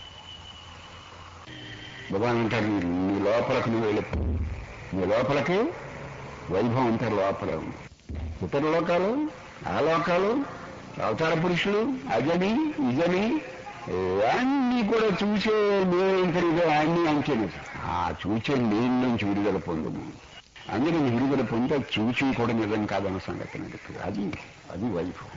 భగవాన్ అంటారు నీ నీ లోపలకు నువ్వు వెళ్ళిపో నీ లోపలికి వైభవం అంతా లోపల ఉంది ఇతర లోకాలు ఆ లోకాలు అవతార పురుషులు అజని ఇజని అన్నీ కూడా చూసే నేను అన్ని అంచెలు ఆ చూసే నేను నుంచి విడుదల పొందము అందులో విడుదల పొంది అది చూసి కూడా నిజం కాదన్న సంగతి నాకు అది అది వైభవం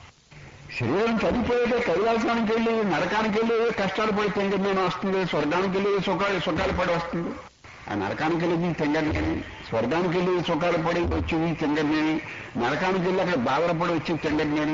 శరీరం చనిపోయేదే కైలాసానికి వెళ్ళి నరకానికి వెళ్ళి కష్టాలు పడి తెంగర్మేన వస్తుంది స్వర్గానికి వెళ్ళి సుఖాలు సుఖాలు పడి వస్తుంది ఆ నరకానికి వెళ్ళేది తెంగర్మేని స్వర్గానికి వెళ్ళి సుఖాలు పడి వచ్చింది తెంగర్మేని నరకానికి వెళ్ళి అక్కడ బాధలు పడి వచ్చింది తెంగర్మేని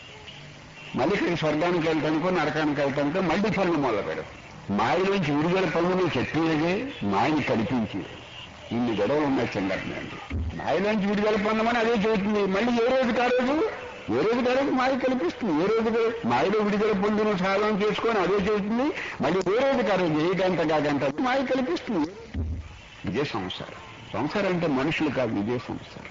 మళ్ళీ ఇక్కడ స్వర్గానికి వెళ్తానుకో నరకానికి వెళ్తానుకో మళ్ళీ పనులు మొదలు పెడతాం మాయలోంచి విడుదల పనులు చెప్పేదే మాయని కల్పించి ఇన్ని గొడవలు ఉన్నాయి చెంగట్ని అంటే మాయలోంచి విడుదల పొందమని అదే చెబుతుంది మళ్ళీ ఏ రోజు కా రోజు ఏ రోజు కా రోజు మాయ కల్పిస్తుంది ఏ రోజు మాయలో విడుదల పొందిన సాధన చేసుకొని అదే చెబుతుంది మళ్ళీ ఏ రోజు కా రోజు ఏ గంట కా గంట మాయ కల్పిస్తుంది ఇదే సంసారం సంసారం అంటే మనుషులు కాదు ఇదే సంసారం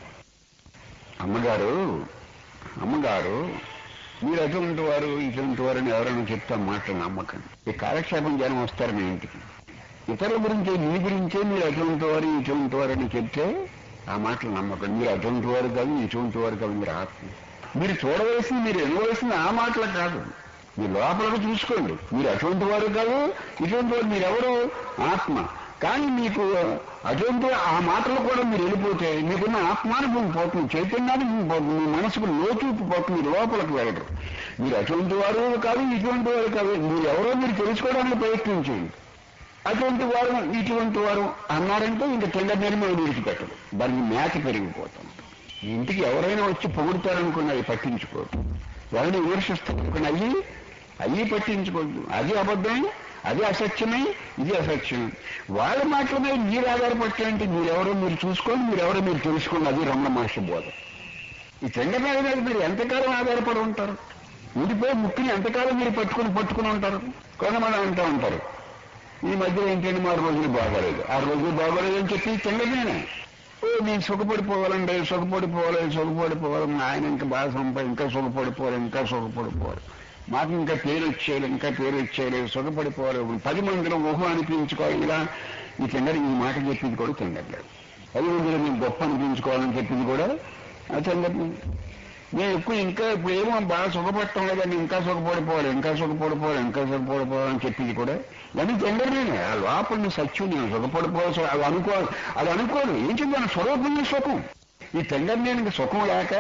అమ్మగారు అమ్మగారు మీరు అటువంటి వారు ఇటువంటి వారు అని ఎవరైనా చెప్తాం మాటలు నమ్మకండి ఈ కాలక్షేపం జనం వస్తారు మీ ఇంటికి ఇతరుల గురించే మీ గురించే మీరు అటువంటి వారు ఇటువంటి వారు అని చెప్తే ఆ మాటలు నమ్మకండి మీరు అటువంటి వారు కాదు ఇటువంటి వారు కాదు మీరు ఆత్మ మీరు చూడవలసింది మీరు ఎన్నవలసింది ఆ మాటలు కాదు మీ లోపలకు చూసుకోండి మీరు అటువంటి వారు కాదు ఇటువంటి వారు మీరెవరు ఆత్మ కానీ మీకు అటువంటి ఆ మాటలు కూడా మీరు వెళ్ళిపోతే మీకున్న ఆత్మానుభవం పోతుంది చైతన్యానుభవం పోతుంది మీ మనసుకు లోతూపు పోతుంది మీరు లోపలికి వెళ్ళరు మీరు అటువంటి వారు కాదు ఇటువంటి వారు కాదు మీరు ఎవరో మీరు తెలుసుకోవడానికి ప్రయత్నించండి అటువంటి వారు ఇటువంటి వారు అన్నారంటే ఇంకా తెల్ల నిర్మలు విడిచిపెట్టరు దానికి మేత పెరిగిపోతాం ఇంటికి ఎవరైనా వచ్చి పొగుడుతారనుకున్నది పట్టించుకోరు ఎవరిని విమర్శిస్తారనుకున్న అయ్యి అయ్యి పట్టించుకోవద్దు అది అబద్ధమే అది అసత్యమే ఇది అసత్యం వాళ్ళ మాటల మీద మీరు ఆధారపట్టంటే మీరెవరో మీరు చూసుకోండి మీరెవరో మీరు తెలుసుకోండి అది రమణ మహర్షి బోధ ఈ చెంగమేళ మీద మీరు ఎంతకాలం ఆధారపడి ఉంటారు ఊడిపోయి ముక్కిని ఎంతకాలం మీరు పట్టుకుని పట్టుకుని ఉంటారు కొంతమంది అంటూ ఉంటారు ఈ మధ్య ఏంటంటే మా రోజులు బాగోలేదు ఆ రోజులు బాగోలేదు అని చెప్పి చెంగమేనే ఓ నేను సుఖపడిపోవాలండి సుఖపడిపోవాలి సుఖపడిపోవాలి మా ఆయన ఇంకా బాగా సంపా ఇంకా సుఖపడిపోవాలి ఇంకా సుఖపడిపోవాలి మాకు ఇంకా పేరు వచ్చేయాలి ఇంకా పేరు వచ్చేయాలి సుఖపడిపోవాలి పది మందిలో ఊహ అనిపించుకోవాలి ఇలా ఈ చెంగడి ఈ మాట చెప్పింది కూడా చెంగట్లేదు పది మందిలో మేము గొప్ప అనిపించుకోవాలని చెప్పింది కూడా ఆ చెంగటి నేను ఎక్కువ ఇంకా ఇప్పుడు ఏమో బాగా సుఖపడటం లేదండి ఇంకా సుఖపడిపోవాలి ఇంకా సుఖపడిపోవాలి ఇంకా సుఖపడిపోవాలని చెప్పింది కూడా ఇవన్నీ చెంగడమే ఆ లోపల సత్యం నేను సుఖపడిపోవాలి అది అనుకో అది అనుకోదు ఏం చెప్పాను స్వరూపమే సుఖం ఈ తెంగర్నేనికి సుఖం లేక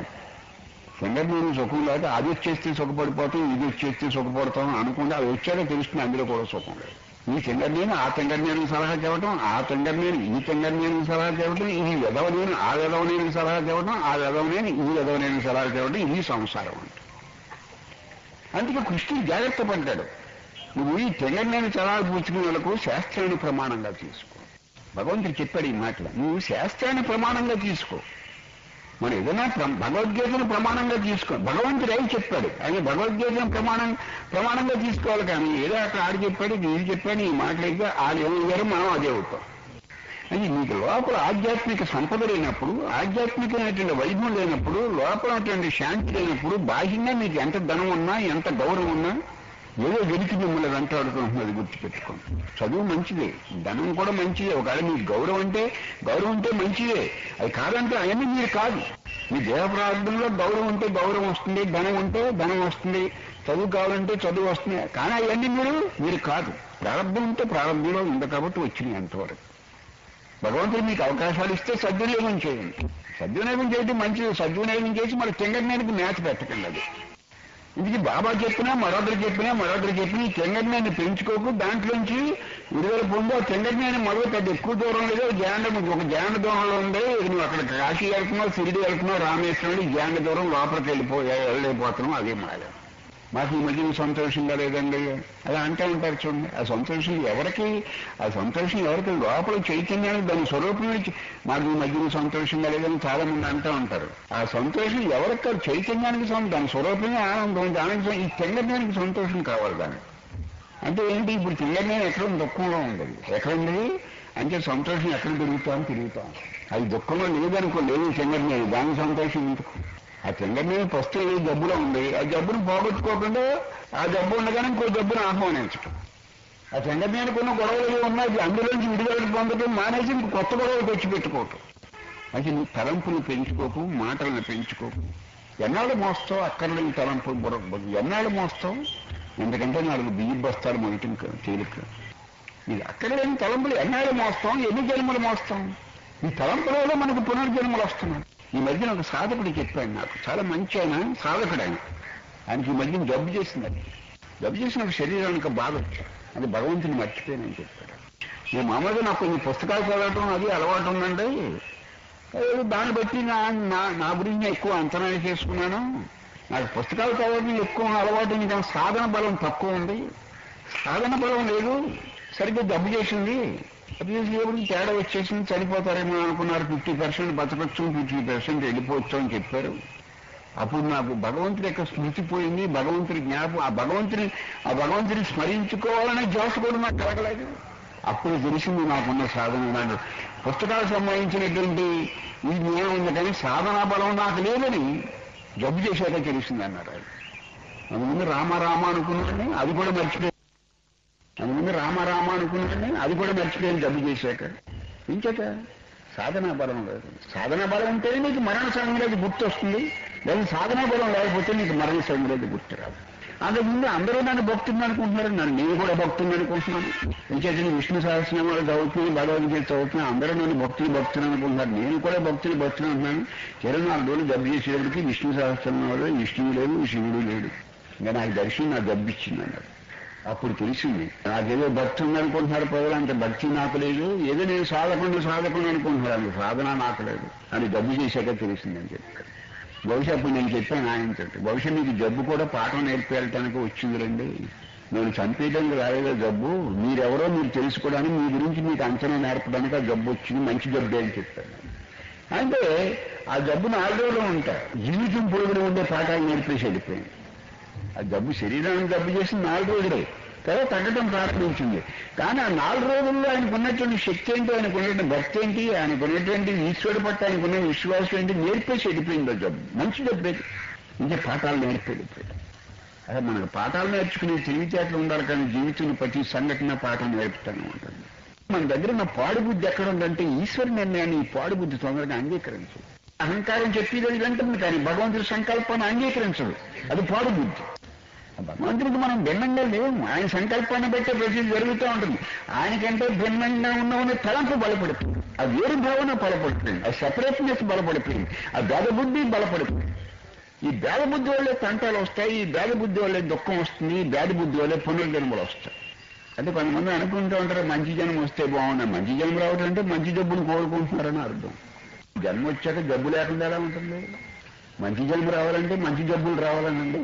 తెంగర్నేని సుఖం లేక అది వచ్చేస్తే సుఖపడిపోతాం ఇది వచ్చేస్తే సుఖపడతాం అనుకుంటే అది వచ్చాక తెలుస్తుంది అందులో కూడా సుఖం లేదు ఈ తెంగర్నేని ఆ తెంగర్నేనికి సలహా చెప్పడం ఆ తెంగర్నేని ఈ తెంగర్నేనికి సలహా చెప్పడం ఈ వెదవనేని ఆ వెదవనేనికి సలహా చెప్పడం ఆ వెదవనేని ఈ వెదవనేనికి సలహా చెప్పడం ఇది సంసారం అంటే అందుకే కృష్ణుడు జాగ్రత్త పడ్డాడు నువ్వు ఈ తెగన్నని సలహా పూచుకునే వాళ్ళకు శాస్త్రాన్ని ప్రమాణంగా తీసుకో భగవంతుడు చెప్పాడు ఈ మాటలు నువ్వు శాస్త్రాన్ని ప్రమాణంగా తీసుకో మరి ఏదైనా ప్ర- భగవద్గీతను ప్రమాణంగా తీసుకో భగవంతుడు ఏం చెప్పాడు ఆయన భగవద్గీతను ప్రమాణం ప్రమాణంగా తీసుకోవాలి కానీ ఏదో అక్కడ ఆడు చెప్పాడు ఇది చెప్పాడు ఈ మాటలు అయితే ఆడు ఏమయ్యారో మనం అదే అవుతాం అది మీకు లోపల ఆధ్యాత్మిక సంపద లేనప్పుడు ఆధ్యాత్మికమైనటువంటి వైద్యం లేనప్పుడు లోపల ఉన్నటువంటి శాంతి లేనప్పుడు బాహ్యంగా మీకు ఎంత ధనం ఉన్నా ఎంత గౌరవం ఉన్నా ఏదో గెలిచి మిమ్మల్ని వెంటాడుతున్నది గుర్తుపెట్టుకోండి చదువు మంచిదే ధనం కూడా మంచిదే ఒకవేళ మీకు గౌరవం అంటే గౌరవం ఉంటే మంచిదే అది కాదంటే అవన్నీ మీరు కాదు మీ దేహ ప్రారంభంలో గౌరవం ఉంటే గౌరవం వస్తుంది ధనం ఉంటే ధనం వస్తుంది చదువు కావాలంటే చదువు వస్తుంది కానీ అవన్నీ మీరు మీరు కాదు ప్రారంభం ఉంటే ప్రారంభంలో ఉంది కాబట్టి వచ్చినాయి అంతవరకు భగవంతుడు మీకు అవకాశాలు ఇస్తే సద్వినియోగం చేయండి సద్వినియోగం చేయడం మంచిది సద్వినియోగం చేసి మరి తెంగడినేనికి మేత పెట్టకండి అది ఇది బాబా చెప్పినా మరొకరు చెప్పినా మరొకరు చెప్పినా ఈ తెంగడినేని పెంచుకోకు దాంట్లోంచి విడుదల పొంది ఆ తెంగడినేని మొదలు పెద్ద ఎక్కువ దూరం లేదు జాండ ఒక జాండ దూరంలో ఉంది ఇది నువ్వు అక్కడ కాశీ వెళ్తున్నావు సిరిడి వెళ్తున్నావు రామేశ్వరం ఈ జాండ దూరం లోపలికి వెళ్ళిపో వెళ్ళిపోతున్నావు అదే మాయ మాకు ఈ మధ్య సంతోషంగా లేదండి అలా అంటూ ఉంటారు చూడండి ఆ సంతోషం ఎవరికి ఆ సంతోషం ఎవరికి లోపల చైతన్యానికి దాని స్వరూపం నుంచి మాకు ఈ మధ్య సంతోషంగా లేదని చాలా మంది అంటూ ఉంటారు ఆ సంతోషం ఎవరికి కాదు, చైతన్యానికి సం- దాని స్వరూపమే ఆనందం దానికి సం- ఈ తెంగడానికి సంతోషం కావాలి దానికి అంటే ఏంటి ఇప్పుడు తింగనే ఎక్కడ దుఃఖంలో ఉండదు ఎక్కడ ఉంది అంటే సంతోషం ఎక్కడ తిరుగుతాం తిరుగుతాం అది దుఃఖంలో లేదనుకో లేదు తింగనే దాని సంతోషం ఎందుకు ఆ తింగనే ఫస్ట్ ఏ జబ్బులో ఉంది ఆ జబ్బును పోగొట్టుకోకుండా ఆ జబ్బు ఉండగానే ఇంకో జబ్బును ఆహ్వానించటం ఆ తింగనేనికి ఉన్న గొడవలు ఉన్నాయి అందులోంచి విడుదల పొందడం మానేసి ఇంక కొత్త గొడవలు తెచ్చిపెట్టుకోవటం అయితే నువ్వు తలంపులు పెంచుకోకు మాటలను పెంచుకోకు ఎన్నాళ్ళు మోస్తావు అక్కర్లేని తలంపులు బుర్ర ఎన్నాళ్ళు మోస్తావు ఎందుకంటే నాలుగు బియ్య బస్తాలు మొదటి తేలిక ఇది అక్కర్లేని తలంపులు ఎన్నాళ్ళు మోస్తాం ఎన్ని జన్మలు మోస్తాం ఈ తలంపుల వల్ల మనకు పునర్జన్మలు వస్తున్నాయి ఈ మధ్యన ఒక సాధకుడు చెప్పాడు నాకు చాలా మంచి ఆయన సాధకుడు ఆయన ఆయనకి ఈ మధ్యన జబ్బు చేసింది అది జబ్బు చేసిన ఒక శరీరానికి బాధ వచ్చాడు అది భగవంతుని మర్చిపోయానని చెప్పాడు నేను మామూలుగా నాకు కొన్ని పుస్తకాలు చదవటం అది అలవాటు ఉందండి ఏదో దాన్ని బట్టి నా నా నా గురించి నేను ఎక్కువ అంచనా చేసుకున్నాను నాకు పుస్తకాలు చదవడం ఎక్కువ అలవాటు ఇంకా సాధన బలం తక్కువ ఉంది సాధన బలం లేదు సరిగ్గా జబ్బు చేసింది జబ్బు చేసి ఎవరికి తేడా వచ్చేసింది చనిపోతారేమో అనుకున్నారు ఫిఫ్టీ పర్సెంట్ బతకచ్చు ఫిఫ్టీ పర్సెంట్ వెళ్ళిపోవచ్చు అని చెప్పారు అప్పుడు నాకు భగవంతుడి యొక్క స్మృతి పోయింది భగవంతుడి జ్ఞాపకం ఆ భగవంతుని ఆ భగవంతుని స్మరించుకోవాలనే జోస కూడా నాకు కలగలేదు అప్పుడు తెలిసింది నాకున్న సాధన నాకు పుస్తకాలకు సంబంధించినటువంటి ఈ జ్ఞానం ఉంది కానీ సాధనా బలం నాకు లేదని జబ్బు చేశాక తెలిసింది అన్నారు ఆయన అందుముందు రామ రామ అనుకున్నాను అది కూడా మర్చిపోయి అందుముందు రామ రామ అనుకున్నాను అది కూడా మర్చిపోయాను జబ్బు చేశాక ఇంకేట సాధనా బలం లేదు సాధనా బలం ఉంటేనే నీకు మరణ సంగ్రహి గుర్తు వస్తుంది లేదా సాధనా బలం లేకపోతే నీకు మరణ సంగ్రహి గుర్తు రాదు అంతకుముందు అందరూ నన్ను భక్తుని అనుకుంటున్నారు నన్ను నేను కూడా భక్తుని అనుకుంటున్నాను ఇంకేత విష్ణు సహస్రనామాలు చదువుతున్నాను భగవద్గీత చదువుతున్నాను అందరూ నన్ను భక్తులు భక్తులు అనుకుంటున్నారు నేను కూడా భక్తులు భక్తులు అంటున్నాను ఇరవై నాలుగు రోజులు జబ్బు చేసేటప్పటికి విష్ణు సహస్రనామాలు విష్ణువు లేదు శివుడు లేడు ఇంకా నాకు దర్శనం నాకు జబ్బు ఇచ్చింది అన్నారు అప్పుడు తెలిసింది నాకేదో భక్తి ఉందనుకుంటున్నారు ప్రజలు అంత భక్తి నాకు లేదు ఏదో నేను సాధకుండా సాధకుండా అనుకుంటున్నారు అంత సాధన నాకు లేదు అని జబ్బు చేశాక తెలిసిందని చెప్పారు బహుశా అప్పుడు నేను చెప్పాను ఆయనతో బహుశా మీకు జబ్బు కూడా పాఠం నేర్పేయటానికి వచ్చింది రండి నేను చంపేయడానికి రాలేదో జబ్బు మీరెవరో మీరు తెలుసుకోవడానికి మీ గురించి మీకు అంచనా నేర్పడానికి ఆ జబ్బు వచ్చింది మంచి జబ్బు అని చెప్పాను అంటే ఆ జబ్బు నాలుగు రోజులు ఉంటాయి జీవితం పొడుగులు ఉండే పాఠాలు నేర్పేసి వెళ్ళిపోయింది ఆ జబ్బు శరీరానికి జబ్బు చేసి నాలుగు రోజులే తర్వాత తగ్గటం ప్రారంభించింది కానీ ఆ నాలుగు రోజుల్లో ఆయనకు ఉన్నటువంటి శక్తి ఏంటి ఆయనకు ఉన్నటువంటి భక్తి ఏంటి ఆయనకు ఉన్నటువంటి ఈశ్వరుడు పట్ల ఆయనకు ఉన్న విశ్వాసం ఏంటి నేర్పేసి వెళ్ళిపోయింది ఆ జబ్బు మంచి జబ్బు అయితే ఇంకా పాఠాలు నేర్పి వెళ్ళిపోయింది అదే మనకు పాఠాలు నేర్చుకునే తెలివితేటలు ఉండాలి కానీ జీవితం ప్రతి సంఘటన పాఠం నేర్పుతానే ఉంటుంది మన దగ్గర ఉన్న పాడుబుద్ధి ఎక్కడ ఉందంటే ఈశ్వరు నిర్ణయాన్ని ఈ పాడుబుద్ధి తొందరగా అంగీకరించదు అహంకారం చెప్పేది అది వెంటనే కానీ భగవంతుడి సంకల్పాన్ని అంగీకరించదు అది పాడుబుద్ధి భగవంతుడికి మనం భిన్నంగా లేము ఆయన సంకల్పాన్ని బట్టే ప్రతి జరుగుతూ ఉంటుంది ఆయనకంటే భిన్నంగా ఉన్నామనే తలంపు బలపడుతుంది ఆ వేరు భావన బలపడుతుంది ఆ సెపరేట్నెస్ బలపడిపోయింది ఆ భేద బుద్ధి బలపడుతుంది ఈ భేద బుద్ధి వల్లే తంటాలు వస్తాయి ఈ భేద బుద్ధి వల్లే దుఃఖం వస్తుంది ఈ భేద బుద్ధి వల్లే పునర్జన్మలు వస్తాయి అంటే కొంతమంది అనుకుంటూ ఉంటారు మంచి జన్మ వస్తే బాగున్నా మంచి జన్మ రావడం అంటే మంచి జబ్బును కోరుకుంటున్నారని అర్థం జన్మ వచ్చాక జబ్బు లేకుండా ఎలా ఉంటుంది మంచి జన్మ రావాలంటే మంచి జబ్బులు రావాలనండి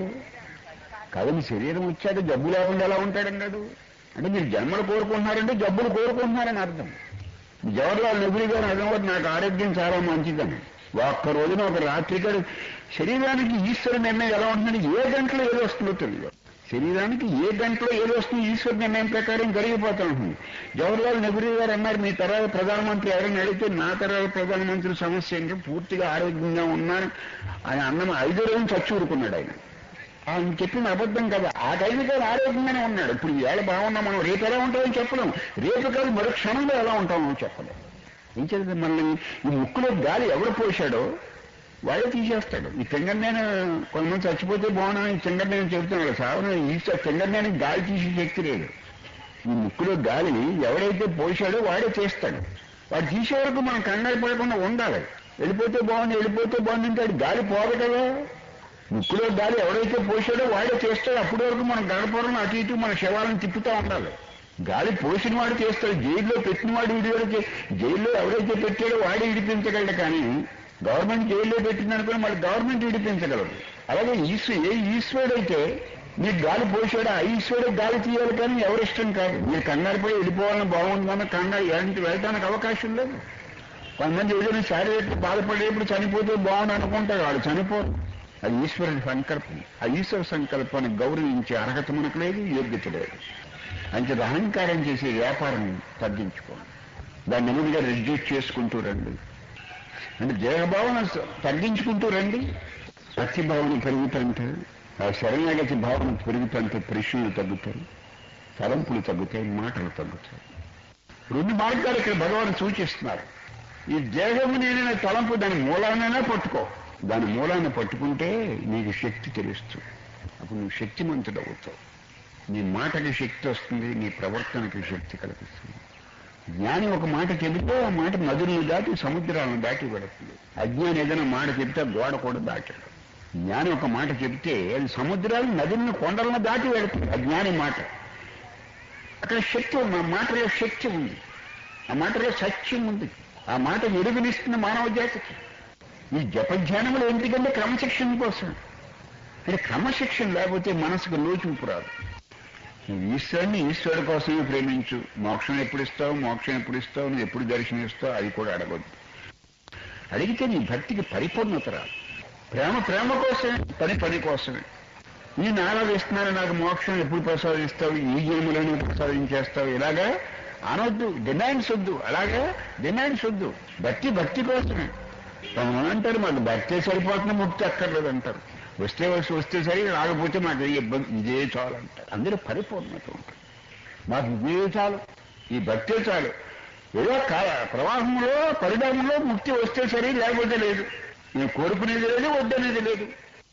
కాదు మీ శరీరం వచ్చాక జబ్బు లేకుండా ఎలా ఉంటాడన్నాడు అంటే మీరు జన్మలు కోరుకుంటున్నారంటే జబ్బులు కోరుకుంటున్నారని అర్థం జవహర్లాల్ నెహ్రూ గారు అర్థం కూడా నాకు ఆరోగ్యం చాలా మంచిదని ఒక్క రోజున ఒక రాత్రి గారు శరీరానికి ఈశ్వర నిర్ణయం ఎలా ఉంటుందని ఏ గంటలో ఏదో వస్తుందో తెలియదు శరీరానికి ఏ గంటలో ఏదో వస్తుంది ఈశ్వర నిర్ణయం ప్రకారం జరిగిపోతూ ఉంటుంది జవహర్లాల్ నెహ్రూ గారు అన్నారు మీ తర్వాత ప్రధానమంత్రి ఎవరైనా అడిగితే నా తర్వాత ప్రధానమంత్రి సమస్య ఏంటి పూర్తిగా ఆరోగ్యంగా ఉన్నాను ఆయన అన్నం ఐదో రోజు చచ్చి ఊరుకున్నాడు ఆయన ఆయన చెప్పిన అబద్ధం కదా ఆ టైంకి ఆయన ఆరోగ్యంగానే ఉన్నాడు ఇప్పుడు వేళ బాగున్నాం మనం రేపు ఎలా ఉంటామో చెప్పలేం రేపు కాదు మరో క్షణంలో ఎలా ఉంటామో చెప్పలేం ఏం చేద్దాం మళ్ళీ ఈ ముక్కులో గాలి ఎవడు పోశాడో వాడే తీసేస్తాడు ఈ చెంగర్నేన కొంతమంది చచ్చిపోతే బాగున్నా ఈ చెంగర్నేని చెబుతున్నాడు సాధారణ ఈ చెంగర్నేనికి గాలి తీసే శక్తి లేదు ఈ ముక్కులో గాలిని ఎవడైతే పోసాడో వాడే చేస్తాడు వాడు తీసే వరకు మనం కంగారు పడకుండా ఉండాలి వెళ్ళిపోతే బాగుంది వెళ్ళిపోతే బాగుంది అంటే వాడు గాలి పోదు కదా ముక్కులో గాలి ఎవడైతే పోసాడో వాడే చేస్తాడు అప్పటి వరకు మనం గడపడం అటు ఇటు మన శవాలను తిప్పుతూ ఉండాలి గాలి పోసిన వాడు చేస్తాడు జైల్లో పెట్టిన వాడు విడివాడికి జైల్లో ఎవరైతే పెట్టాడో వాడే విడిపించగలడు కానీ గవర్నమెంట్ జైల్లో పెట్టిందనుకుని మళ్ళీ గవర్నమెంట్ విడిపించగలదు అలాగే ఈశ్వ ఏ ఈశ్వరుడైతే మీరు గాలి పోసాడు ఆ ఈశ్వరుడు గాలి తీయాలి కానీ ఎవరిష్టం కాదు మీరు కంగారు పోయి వెళ్ళిపోవాలని బాగుందన్న కంగారు ఎలాంటి వెళ్ళడానికి అవకాశం లేదు కొంతమంది ఏదైనా శారీరక బాధపడేప్పుడు చనిపోతే బాగుండు అనుకుంటారు వాడు చనిపోరు అది ఈశ్వరుడి సంకల్పం ఆ ఈశ్వర సంకల్పాన్ని గౌరవించే అర్హత మనకు లేదు యోగ్యత లేదు అంటే అహంకారం చేసే వ్యాపారం తగ్గించుకోండి దాన్ని నెమ్మదిగా రెడ్యూస్ చేసుకుంటూ రండి అంటే దేహభావన స- తగ్గించుకుంటూ రండి భక్తి భావన పెరుగుతుంటే ఆ శరణాగతి భావన పెరుగుతుంటే ప్రశ్నలు తగ్గుతాయి తలంపులు తగ్గుతాయి మాటలు తగ్గుతాయి రెండు మార్గాలు ఇక్కడ భగవాన్ సూచిస్తున్నారు ఈ దేహము నేనైనా తలంపు దాని మూలానైనా పట్టుకో దాని మూలాన్ని పట్టుకుంటే నీకు శక్తి తెలుస్తుంది అప్పుడు నువ్వు శక్తిమంతుడు అవుతావు నీ మాటకి శక్తి వస్తుంది నీ ప్రవర్తనకి శక్తి కల్పిస్తుంది జ్ఞాని ఒక మాట చెబితే ఆ మాట నదులను దాటి సముద్రాలను దాటి వెళుతుంది అజ్ఞాని ఏదైనా మాట చెబితే గోడ కూడా దాటాడు జ్ఞాని ఒక మాట చెబితే అది సముద్రాలు నదులను కొండలను దాటి వెళుతుంది అజ్ఞాని మాట అక్కడ శక్తి ఉంది ఆ మాటలో శక్తి ఉంది ఆ మాటలో సత్యం ఉంది ఆ మాట వెలుగునిస్తున్న మానవ జాతికి ఈ జపధ్యానములు ఎందుకంటే క్రమశిక్షణ కోసం అంటే క్రమశిక్షణ లేకపోతే మనసుకు లోచుపు రాదు నువ్వు ఈశ్వరుని ఈశ్వరుడు కోసమే ప్రేమించు మోక్షం ఎప్పుడు ఇస్తావు మోక్షం ఎప్పుడు ఇస్తావు నువ్వు ఎప్పుడు దర్శనం ఇస్తావు అది కూడా అడగొద్దు అడిగితే నీ భక్తికి పరిపూర్ణత రాదు ప్రేమ ప్రేమ కోసమే పని పని కోసమే ఈ ఆరాధిస్తున్నారు నాకు మోక్షం ఎప్పుడు ప్రసాదిస్తావు ఈ జన్మలను ప్రసాదించేస్తావు ఇలాగా అనొద్దు డిమాండ్స్ వద్దు అలాగా డిమాండ్స్ వద్దు భక్తి భక్తి కోసమే కొంతమంది అంటారు మాకు భక్తే సరిపోతున్న ముక్తి అక్కర్లేదు అంటారు వస్తే వస్తే వస్తే సరి రాకపోతే మాకు ఏ ఇబ్బంది ఇదే చాలు అంటారు అందరూ పరిపూర్ణత ఉంటుంది మాకు ఇదే చాలు ఈ భక్తే చాలు ఏదో కాల ప్రవాహంలో పరిణామంలో ముక్తి వస్తే సరి లేకపోతే లేదు నేను కోరుకునేది లేదు వద్దనేది లేదు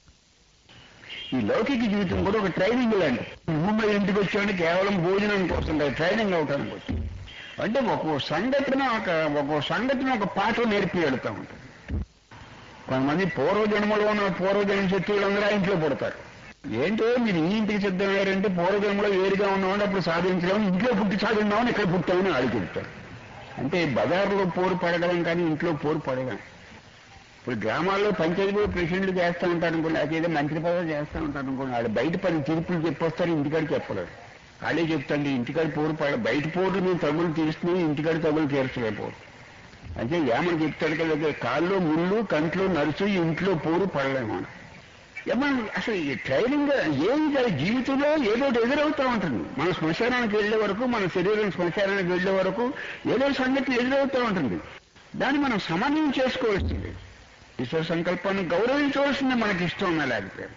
ఈ లౌకిక జీవితం కూడా ఒక ట్రైనింగ్ లాంటి భూమి ఇంటికి వచ్చాడు కేవలం భోజనం కోసం కాదు, ట్రైనింగ్ అవటానికి వచ్చి అంటే ఒక్కో సంఘటన ఒక ఒక్కో సంఘటన ఒక పాట నేర్పి వెళ్తా ఉంటుంది కొంతమంది పూర్వజన్మలో ఉన్న పూర్వజన్మ శక్తులు అందరూ ఆ ఇంట్లో పుడతారు ఏంటో మీరు ఈ ఇంటికి సిద్ధమయ్యారంటే పూర్వజన్మలో వేరుగా ఉన్నామని అప్పుడు సాధించలేమని ఇంట్లో పుట్టి సాధిందామని ఇక్కడ పుట్టామని ఆడి చెప్తారు అంటే బజార్లో పోరు పడగలం కానీ ఇంట్లో పోరు పడగలం ఇప్పుడు గ్రామాల్లో పంచాయతీలో ప్రెసిడెంట్లు చేస్తూ ఉంటారు అనుకోండి అది ఏదో మంత్రి పదవి చేస్తూ ఉంటారు అనుకోండి వాళ్ళు బయట పది తీర్పులు చెప్పొస్తారు ఇంటికాడ చెప్పలేరు వాళ్ళే చెప్తాండి ఇంటికాడ పోరు పడ బయట పోరు మేము తగులు తీస్తున్నాం ఇంటికాడ తగులు తీర్చలేకపోరు అంటే ఏమని చెప్తాడు కదా కాళ్ళు ముళ్ళు కంట్లో నరుసు ఇంట్లో పోరు పడలేము అని ఏమన్నా అసలు ఈ ట్రైనింగ్ ఏం కాదు జీవితంలో ఏదో ఒకటి ఎదురవుతూ ఉంటుంది మన శ్మశానానికి వెళ్ళే వరకు మన శరీరం శ్మశానానికి వెళ్ళే వరకు ఏదో సంగతి ఎదురవుతూ ఉంటుంది దాన్ని మనం సమన్వయం చేసుకోవాల్సింది ఈశ్వర సంకల్పాన్ని గౌరవించవలసింది మనకి ఇష్టం ఉన్నా లేకపోతే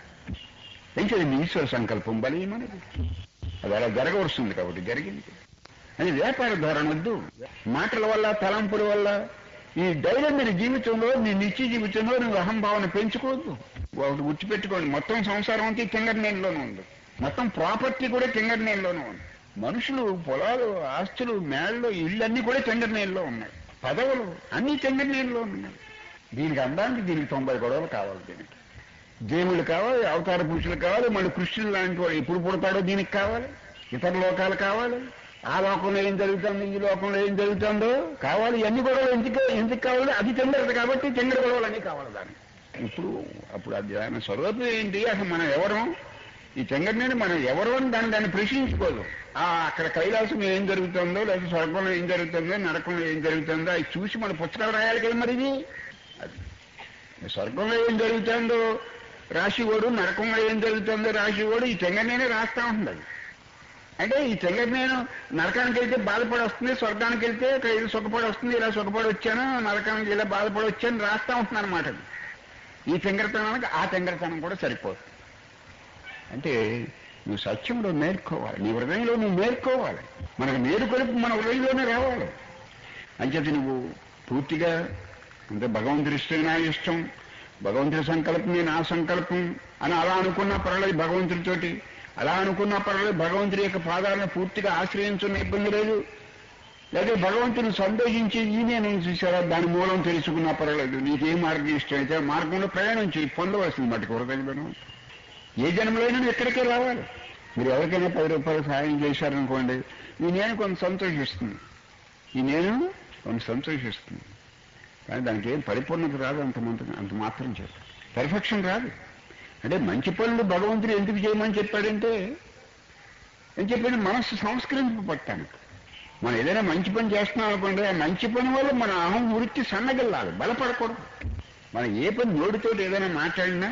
ఏంటది మీ ఈశ్వర సంకల్పం బలి మనది అది అలా జరగవలసింది కాబట్టి జరిగింది అని వ్యాపార ధోరణ వద్దు మాటల వల్ల తలంపుల వల్ల ఈ దైనందిన జీవితంలో నీ నిత్య జీవితంలో నువ్వు అహంభావన పెంచుకోవద్దు ఒకటి గుర్తుపెట్టుకోండి మొత్తం సంసారం అంతా కింగర్ నేలలోనే ఉంది మొత్తం ప్రాపర్టీ కూడా కింగర్ నేలలోనే ఉంది మనుషులు పొలాలు ఆస్తులు మేళ్ళు ఇళ్ళన్నీ కూడా కింగర్ నేలలో ఉన్నాయి పదవులు అన్ని కింగర్ నేలలో ఉన్నాయి దీనికి అందడానికి దీనికి తొంభై గొడవలు కావాలి దీనికి దేవుళ్ళు కావాలి అవతార పురుషులు కావాలి మళ్ళీ కృష్ణులు లాంటి వాడు ఎప్పుడు పుడతాడో దీనికి కావాలి ఇతర లోకాలు కావాలి ఆ లోకంలో ఏం జరుగుతుంది ఈ లోకంలో ఏం జరుగుతుందో కావాలి ఇవన్నీ గొడవలు ఎందుకు ఎందుకు కావాలి అది చెందరదు కాబట్టి చెందర గొడవలు అన్నీ కావాలి దానికి ఇప్పుడు అప్పుడు అది ఆయన స్వరూపం ఏంటి అసలు మనం ఎవరం ఈ చెంగడిని మనం ఎవరు అని దాన్ని దాన్ని ప్రశ్నించుకోదు ఆ అక్కడ కైలాసం ఏం జరుగుతుందో లేదా స్వర్గంలో ఏం జరుగుతుందో నరకంలో ఏం జరుగుతుందో అది చూసి మన పుస్తకాలు రాయాలి కదా మరి ఇది అది స్వర్గంలో ఏం జరుగుతుందో రాశివాడు నరకంలో ఏం జరుగుతుందో రాశివాడు ఈ తెంగనేనే రాస్తా ఉంటుంది అంటే ఈ తెంగటి నేను నరకానికి వెళ్తే బాధపడి వస్తుంది స్వర్గానికి వెళ్తే ఇక్కడ ఇది సుఖపడి వస్తుంది ఇలా సుఖపడి వచ్చాను నరకానికి ఇలా బాధపడి వచ్చాను రాస్తా ఉంటున్నాను అనమాట ఈ తెంగరతనానికి ఆ తెంగరతనం కూడా సరిపోదు అంటే నువ్వు సత్యంలో నేర్చుకోవాలి నీ హృదయంలో నువ్వు నేర్చుకోవాలి మనకు నేర్కొలుపు మన హృదయంలోనే రావాలి అంచేత నువ్వు పూర్తిగా అంటే భగవంతుడి ఇష్టం నా ఇష్టం భగవంతుడి సంకల్పమే నా సంకల్పం అని అలా అనుకున్నా పర్వాలేదు భగవంతుడితోటి అలా అనుకున్నా పర్వాలేదు భగవంతుడి యొక్క పాదాలను పూర్తిగా ఆశ్రయించున్న ఇబ్బంది లేదు లేదా భగవంతుని సంతోషించి ఈయనే నేను చూసారా దాని మూలం తెలుసుకున్నా పర్వాలేదు నీకు ఏ మార్గం ఇష్టం అయితే ఆ మార్గంలో ప్రయాణం చేయి పొందవలసింది మటుకు హృదయంలోనూ ఏ జన్మలైనా నువ్వు ఇక్కడికే రావాలి మీరు ఎవరికైనా పది రూపాయలు సహాయం చేశారనుకోండి ఈ నేను కొంత సంతోషిస్తుంది ఈ నేను కొంత సంతోషిస్తుంది కానీ దానికి ఏం పరిపూర్ణత రాదు అంత మంత అంత మాత్రం చెప్పు పెర్ఫెక్షన్ రాదు అంటే మంచి పనులు భగవంతుడు ఎందుకు చేయమని చెప్పాడంటే అని చెప్పాడు మనస్సు సంస్కరింపబట్టానికి మనం ఏదైనా మంచి పని చేస్తున్నాం అనుకోండి ఆ మంచి పని వల్ల మన అహం వృత్తి సన్నగిల్లాలి బలపడకూడదు మనం ఏ పని నోటితోటి ఏదైనా మాట్లాడినా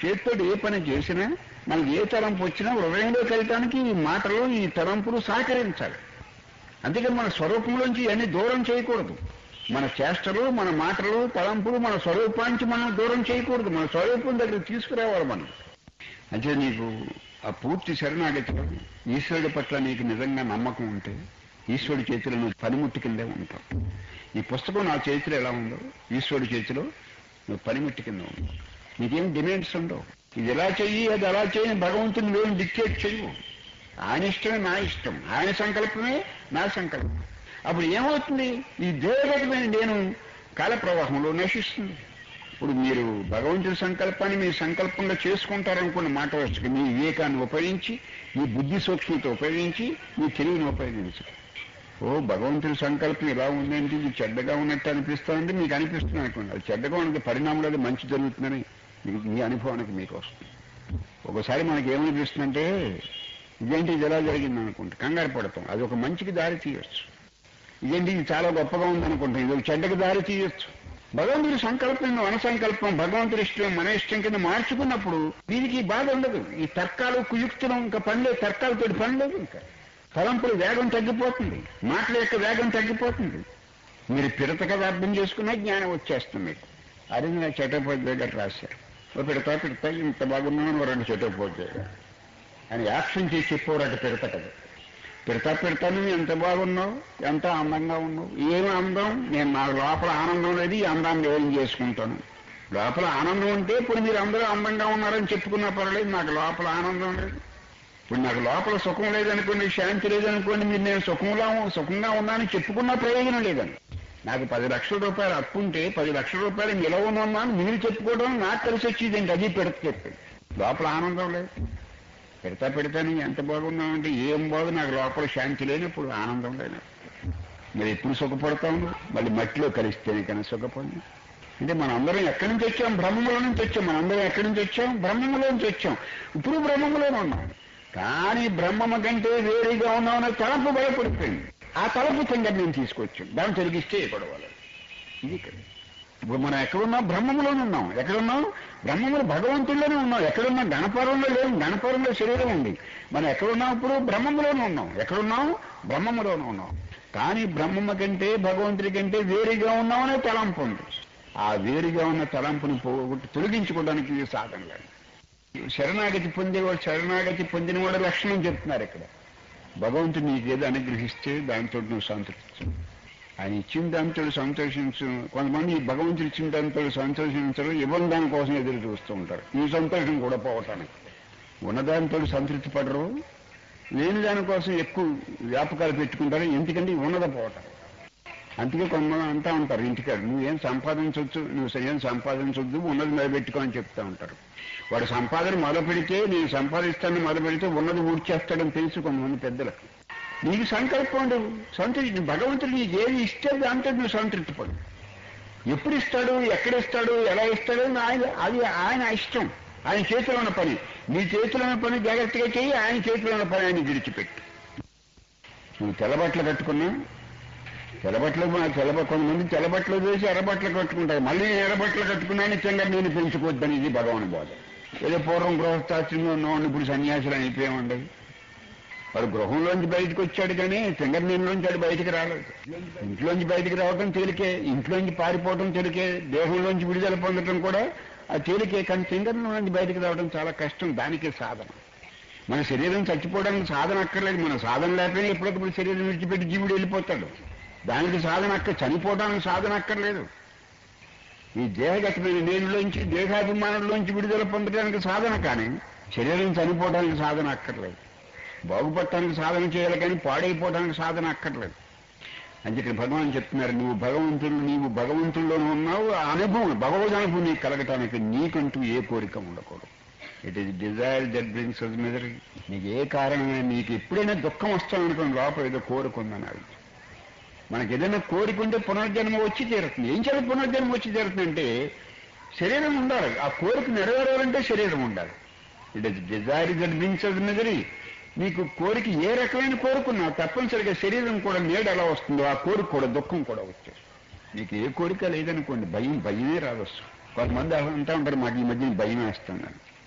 చేతితో ఏ పని చేసినా మనకి ఏ తలంపు వచ్చినా హృదయంలోకి వెళ్ళటానికి ఈ మాటలు ఈ తలంపులు సహకరించాలి అందుకని మన స్వరూపంలోంచి ఇవన్నీ దూరం చేయకూడదు మన చేష్టలు మన మాటలు తలంపులు మన స్వరూపానికి మనం దూరం చేయకూడదు మన స్వరూపం దగ్గర తీసుకురావాలి మనం అంటే నీకు ఆ పూర్తి శరణాగతిలో ఈశ్వరుడి పట్ల నీకు నిజంగా నమ్మకం ఉంటే ఈశ్వరుడి చేతిలో నువ్వు పనిముట్టు కిందే ఉంటావు ఈ పుస్తకం నా చేతిలో ఎలా ఉందో ఈశ్వరుడి చేతిలో నువ్వు పనిముట్టు కింద ఉంటావు నీకేం డిమాండ్స్ ఉండవు ఇది ఎలా చెయ్యి అది అలా చేయని భగవంతుని నువ్వేం డిక్టేట్ చెయ్యవు ఆయన ఇష్టమే నా ఇష్టం ఆయన సంకల్పమే నా సంకల్పం అప్పుడు ఏమవుతుంది ఈ దేవగతమైన నేను కాల ప్రవాహంలో నశిస్తుంది ఇప్పుడు మీరు భగవంతుడి సంకల్పాన్ని మీ సంకల్పంగా చేసుకుంటారనుకున్న మాట వచ్చి మీ వివేకాన్ని ఉపయోగించి మీ బుద్ధి సూక్ష్మత ఉపయోగించి మీ తెలివిని ఉపయోగించి ఓ భగవంతుడి సంకల్పం ఇలా ఉందంటే ఇది చెడ్డగా ఉన్నట్టు అనిపిస్తుందంటే మీకు అనిపిస్తుంది అనుకోండి అది చెడ్డగా ఉన్నది పరిణామంలో అది మంచి జరుగుతుందని మీకు మీ అనుభవానికి మీకు వస్తుంది ఒకసారి మనకి ఏమనిపిస్తుందంటే ఇదేంటి ఇది ఎలా జరిగింది అనుకుంటే కంగారు పడతాం అది ఒక మంచికి దారి తీయొచ్చు ఇదేంటి ఇది చాలా గొప్పగా ఉందనుకుంటాం ఇది ఒక చెడ్డకి దారి తీయొచ్చు భగవంతుడి సంకల్పం మన సంకల్పం భగవంతుడి ఇష్టం మన ఇష్టం కింద మార్చుకున్నప్పుడు దీనికి బాధ ఉండదు ఈ తర్కాలు కుయుక్తులు ఇంకా పనిలేదు తర్కాలతో పనిలేదు ఇంకా తలంపుల వేగం తగ్గిపోతుంది మాటల యొక్క వేగం తగ్గిపోతుంది మీరు పిడత కథ అర్థం చేసుకున్నా జ్ఞానం వచ్చేస్తుంది మీకు అది నా చటోపాధ్యాయ గారు రాశారు ఓ పిడత పిడత ఇంత బాగున్నాను రెండు చటోపాధ్యాయ గారు అని యాక్షన్ చేసి చెప్పేవారట పిడత కథ పిడతా పెడతాను ఎంత బాగున్నావు ఎంత అందంగా ఉన్నావు ఏమి అందం నేను నా లోపల ఆనందం లేదు ఈ అందాన్ని ఏం చేసుకుంటాను లోపల ఆనందం ఉంటే ఇప్పుడు మీరు అందరూ అందంగా ఉన్నారని చెప్పుకున్నా పర్లేదు నాకు లోపల ఆనందం లేదు ఇప్పుడు నాకు లోపల సుఖం లేదనుకోండి శాంతి లేదనుకోండి మీరు నేను సుఖంగా సుఖంగా ఉన్నానని చెప్పుకున్నా ప్రయోజనం లేదండి నాకు పది లక్షల రూపాయలు అప్పు ఉంటే పది లక్షల రూపాయలు నిలవ ఉన్నాను మీరు చెప్పుకోవడం నాకు కలిసి వచ్చేది ఇంక అది పెడత చెప్పి లోపల ఆనందం లేదు పెడతా పెడతాను ఎంత బాగున్నామంటే ఏం బాగు నాకు లోపల శాంతి లేనప్పుడు ఆనందం లేనప్పుడు మరి ఎప్పుడు సుఖపడతాము మళ్ళీ మట్టిలో కలిస్తేనే కానీ సుఖపడి అంటే మనం అందరం ఎక్కడి నుంచి వచ్చాం బ్రహ్మలో నుంచి వచ్చాం మనం అందరం ఎక్కడి నుంచి వచ్చాం బ్రహ్మలో నుంచి వచ్చాం ఇప్పుడు బ్రహ్మలోనే ఉన్నాం కానీ బ్రహ్మమ కంటే వేరుగా ఉన్నామనే తలపు భయపడిపోయింది ఆ తలపు సంగతి నేను తీసుకొచ్చాం దాన్ని తొలగిస్తే గొడవలు ఇది ఇక్కడ ఇప్పుడు మనం ఎక్కడున్నాం బ్రహ్మములోనే ఉన్నాం ఎక్కడున్నాం బ్రహ్మములు భగవంతుల్లోనే ఉన్నాం ఎక్కడున్నాం గణపరంలో లేవు గణపరంలో శరీరం ఉంది మనం ఎక్కడున్నాం ఇప్పుడు బ్రహ్మములోనే ఉన్నాం ఎక్కడున్నాం బ్రహ్మములోనే ఉన్నాం కానీ బ్రహ్మము కంటే భగవంతుడి కంటే వేరుగా ఉన్నామనే తలంపు ఉంది ఆ వేరుగా ఉన్న తలంపుని పోగొట్టి తొలగించుకోవడానికి ఇది సాధన లేదు శరణాగతి పొందేవాడు శరణాగతి పొందిన వాడు లక్షణం చెప్తున్నారు ఇక్కడ భగవంతుడు నీకు ఏదో అనుగ్రహిస్తే దాంతో నువ్వు సంతృప్తి ఆయన ఇచ్చిన దాంతో సంతోషించు కొంతమంది భగవంతుడు ఇచ్చిన దాంతో సంతోషించరు ఇవ్వని దానికోసం ఎదురు చూస్తూ ఉంటారు ఈ సంతోషం కూడా పోవటానికి ఉన్నదానితో సంతృప్తి పడరు లేని దానికోసం ఎక్కువ వ్యాపకాలు పెట్టుకుంటారు ఎందుకంటే ఉన్నద పోవటం అందుకే కొంతమంది అంటా ఉంటారు ఇంటికాడ నువ్వేం సంపాదించవచ్చు నువ్వు ఏం సంపాదించొద్దు ఉన్నది మీద పెట్టుకో అని చెప్తా ఉంటారు వాడు సంపాదన మొదలు పెడితే నేను సంపాదిస్తానని మొదలు పెడితే ఉన్నది ఊడ్చేస్తాడని తెలుసు కొంతమంది పెద్దలకు నీకు సంకల్పం ఉండవు సంతృప్తి భగవంతుడు నీకు ఏది ఇస్తే దాంతో నువ్వు సంతృప్తి పడు ఎప్పుడు ఇస్తాడు ఎక్కడ ఇస్తాడు ఎలా ఇస్తాడు ఆయన అది ఆయన ఇష్టం ఆయన చేతిలో ఉన్న పని నీ చేతిలో ఉన్న పని జాగ్రత్తగా చేయి ఆయన చేతిలో ఉన్న పని ఆయన విడిచిపెట్టు నువ్వు తెల్లబట్టలు కట్టుకున్నా తెల్లబట్టలు తెల్లబ కొంతమంది తెల్లబట్టలు వేసి ఎర్రబట్టలు కట్టుకుంటారు మళ్ళీ నేను ఎర్రబట్టలు కట్టుకున్నా నిత్యంగా నేను పెంచుకోవద్దని ఇది భగవాన్ బోధ ఏదో పూర్వం గృహస్థాశ్రంలో ఉన్నవాడిని ఇప్పుడు సన్యాసులు అయిపోయామండి వాడు గృహంలోంచి బయటకు వచ్చాడు కానీ ఫింగర్ నీళ్ళలోంచి వాడు బయటకు రాలేదు ఇంట్లోంచి బయటకు రావడం తేలికే ఇంట్లోంచి పారిపోవడం తేలికే దేహంలోంచి విడుదల పొందడం కూడా ఆ తేలికే కానీ ఫింగర్ నుంచి బయటకు రావడం చాలా కష్టం దానికే సాధన మన శరీరం చచ్చిపోవడానికి సాధన అక్కర్లేదు మన సాధన లేకపోయినా ఎప్పటికప్పుడు శరీరం విడిచిపెట్టి జీవుడు వెళ్ళిపోతాడు దానికి సాధన అక్క చనిపోవడానికి సాధన అక్కర్లేదు ఈ దేహగతమైన నేనులోంచి దేహాభిమానంలోంచి విడుదల పొందడానికి సాధన కానీ శరీరం చనిపోవడానికి సాధన అక్కర్లేదు బాగుపడటానికి సాధన చేయాలి కానీ పాడైపోవడానికి సాధన అక్కర్లేదు అని ఇక్కడ భగవాన్ చెప్తున్నారు నువ్వు భగవంతుడు నీవు భగవంతుల్లోనే ఉన్నావు ఆ అనుభవం భగవద్ అనుభవం నీకు కలగటానికి నీకంటూ ఏ కోరిక ఉండకూడదు it is desire that brings misery నీకు ఏ కారణమైనా నీకు ఎప్పుడైనా దుఃఖం వస్తామనుకోండి లోపల ఏదో కోరుకుందని అది మనకి ఏదైనా కోరిక ఉంటే పునర్జన్మ వచ్చి తీరుతుంది ఏం చేయాలి పునర్జన్మ వచ్చి తీరుతుందంటే శరీరం ఉండాలి ఆ కోరిక నెరవేరాలంటే శరీరం ఉండాలి it is desire that brings misery నీకు కోరిక ఏ రకమైన కోరుకున్నా తప్పనిసరిగా శరీరం కూడా నీడ ఎలా వస్తుందో ఆ కోరిక కూడా దుఃఖం కూడా వచ్చేస్తుంది నీకు ఏ కోరిక లేదనుకోండి భయం భయమే రావచ్చు కొంతమంది అంటా ఉంటారు మాకు ఈ మధ్య భయం వేస్తున్నాను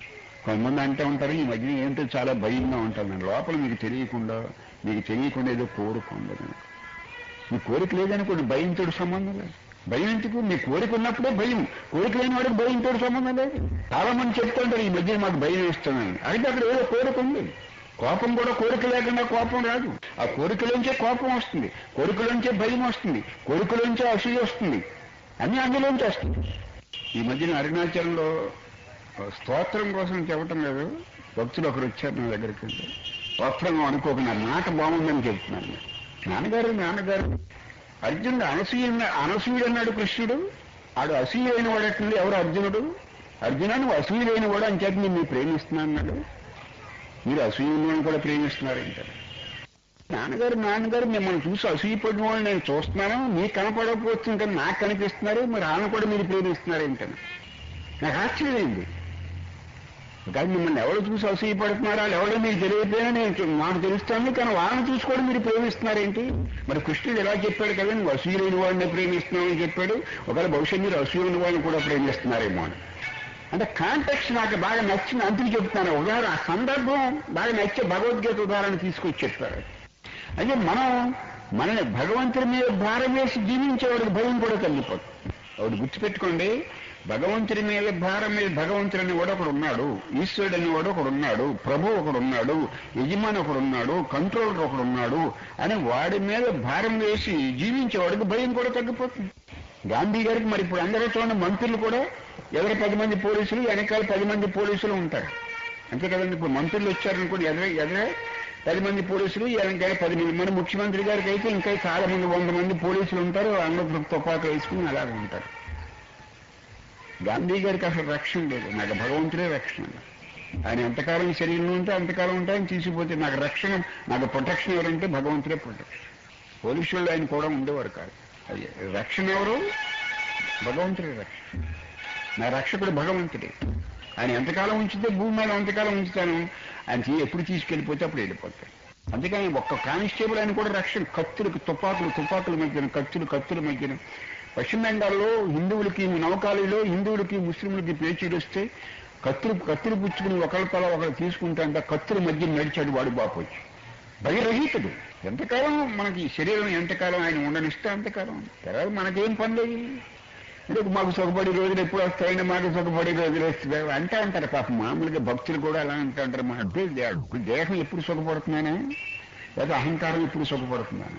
కొంతమంది అంటూ ఉంటారు ఈ మధ్య ఏంటో చాలా భయంగా ఉంటాను లోపల మీకు తెలియకుండా మీకు తెలియకుండా ఏదో కోరిక ఉండదు మీ కోరిక లేదనుకోండి భయంతో సంబంధం లేదు భయం ఎందుకు మీ కోరిక ఉన్నప్పుడే భయం కోరిక లేని వాడికి భయంతో సంబంధం లేదు చాలా మంది చెప్తుంటారు ఈ మధ్య మాకు భయం వేస్తున్నాను అయితే అక్కడ ఏదో కోరిక ఉంది కోపం కూడా కోరిక లేకుండా కోపం రాదు ఆ కోరికలోంచే కోపం వస్తుంది కోరికలోంచే భయం వస్తుంది కోరికలోంచే అసూయ వస్తుంది అన్ని అందులోంచి వస్తుంది ఈ మధ్యన అరుణాచలంలో స్తోత్రం కోసం చెప్పటం లేదు భక్తులు ఒకరు వచ్చారు నా దగ్గరికి స్తోత్రంగా అనుకోక నా మాట బాగుందని చెప్తున్నాను నేను. నాన్నగారు నాన్నగారు అర్జునుడు అనసూయ అనసూయుడు అన్నాడు కృష్ణుడు ఆడు అసూయైన వాడు ఎట్లుంది ఎవరు అర్జునుడు అర్జున నువ్వు అసూయుడైన వాడు అని చెప్పి నేను ప్రేమిస్తున్నా అన్నాడు మీరు అసూయను కూడా ప్రేమిస్తున్నారు అంటారు నాన్నగారు నాన్నగారు మిమ్మల్ని చూసి అసూయపడిన వాళ్ళు నేను చూస్తున్నాను మీకు కనపడకపోతుంది కానీ నాకు కనిపిస్తున్నారు మరి ఆయన కూడా మీరు ప్రేమిస్తున్నారు ఏంటని నాకు ఆశ్చర్యమైంది కానీ మిమ్మల్ని ఎవరు చూసి అసూయపడుతున్నారా ఎవరో మీకు తెలియకపోయినా నేను చూ- నాకు తెలుస్తాను కానీ వాళ్ళని చూసి కూడా మీరు ప్రేమిస్తున్నారేంటి మరి కృష్ణుడు ఎలా చెప్పాడు కదా నువ్వు అసూయలేని వాడిని ప్రేమిస్తున్నావు అని చెప్పాడు ఒకవేళ భవిష్యత్ మీరు అసూయని వాడిని కూడా ప్రేమిస్తున్నారేమో అని అంటే కాంటెక్స్ట్ నాకు బాగా నచ్చింది అందుకు చెప్తాను ఉదాహరణ ఆ సందర్భం బాగా నచ్చే భగవద్గీత ఉదాహరణ తీసుకొచ్చి చెప్పారు అయితే మనం మనని భగవంతుడి మీద భారం వేసి జీవించేవాడికి భయం కూడా కలిగిపోతుంది ఒకటి గుర్తుపెట్టుకోండి భగవంతుడి మీద భారం మీద భగవంతుడు అనేవాడు ఒకడు ఉన్నాడు ఈశ్వరుడు అనేవాడు ఒకడు ఉన్నాడు ప్రభు ఒకడు ఉన్నాడు యజమాని ఒకడు ఉన్నాడు కంట్రోలర్ ఒకడు ఉన్నాడు అని వాడి మీద భారం వేసి జీవించేవాడికి భయం కూడా తగ్గిపోతుంది గాంధీ గారికి మరి ఇప్పుడు అందరూ చూడండి మంత్రులు కూడా ఎదురు పది మంది పోలీసులు వెనకాల పది మంది పోలీసులు ఉంటారు అంతే కదండి ఇప్పుడు మంత్రులు వచ్చారనుకోండి ఎదురు ఎదురే పది మంది పోలీసులు వెనకాల పది మంది మన ముఖ్యమంత్రి గారికి అయితే ఇంకా చాలా మంది వంద మంది పోలీసులు ఉంటారు అందరూ తుపాకులు వేసుకుని అలాగే ఉంటారు గాంధీ గారికి అసలు రక్షణ లేదు నాకు భగవంతుడే రక్షణ ఆయన ఎంతకాలం శరీరంలో ఉంటే అంతకాలం ఉంటే ఆయన తీసిపోతే నాకు రక్షణ నాకు ప్రొటెక్షన్ ఎవరంటే భగవంతుడే ప్రొటెక్షన్ పోలీసులు ఆయన కూడా ఉండేవారు కాదు అది రక్షణ ఎవరు భగవంతుడే రక్షణ నా రక్షకుడు భగవంతుడే ఆయన ఎంతకాలం ఉంచితే భూమి మీద ఎంతకాలం ఉంచుతాను ఆయన తీ- ఎప్పుడు తీసుకెళ్ళిపోతే అప్పుడు వెళ్ళిపోతాడు అందుకని ఒక్క కానిస్టేబుల్ ఆయన కూడా రక్షణ కత్తులకు తుపాకులు తుపాకుల మధ్యన కత్తులు కత్తుల మధ్యన పశ్చిమ బెంగాల్లో హిందువులకి నవకాలిలో హిందువులకి ముస్లింలకి పేచీలు వస్తే కత్తులు కత్తులు పుచ్చుకుని ఒకళ్ళ తల ఒకళ్ళు తీసుకుంటా కత్తుల మధ్య నడిచాడు వాడు బాపోయి భయరహితుడు ఎంతకాలం మనకి ఈ శరీరం ఎంతకాలం ఆయన ఉండనిస్తే అంతకాలం తర్వాత మనకేం పని లేదు ఎందుకు మాకు సుఖపడే రోజులు ఎప్పుడు వస్తాయని మాకు సుఖపడే రోజులు వస్తాయి అంటా అంటారు పాపం మామూలుగా భక్తులు కూడా అలా అంటూ అంటారు మా అబ్బే దే- దేహం ఎప్పుడు సుఖపడుతున్నానే లేదా అహంకారం ఎప్పుడు సుఖపడుతున్నాను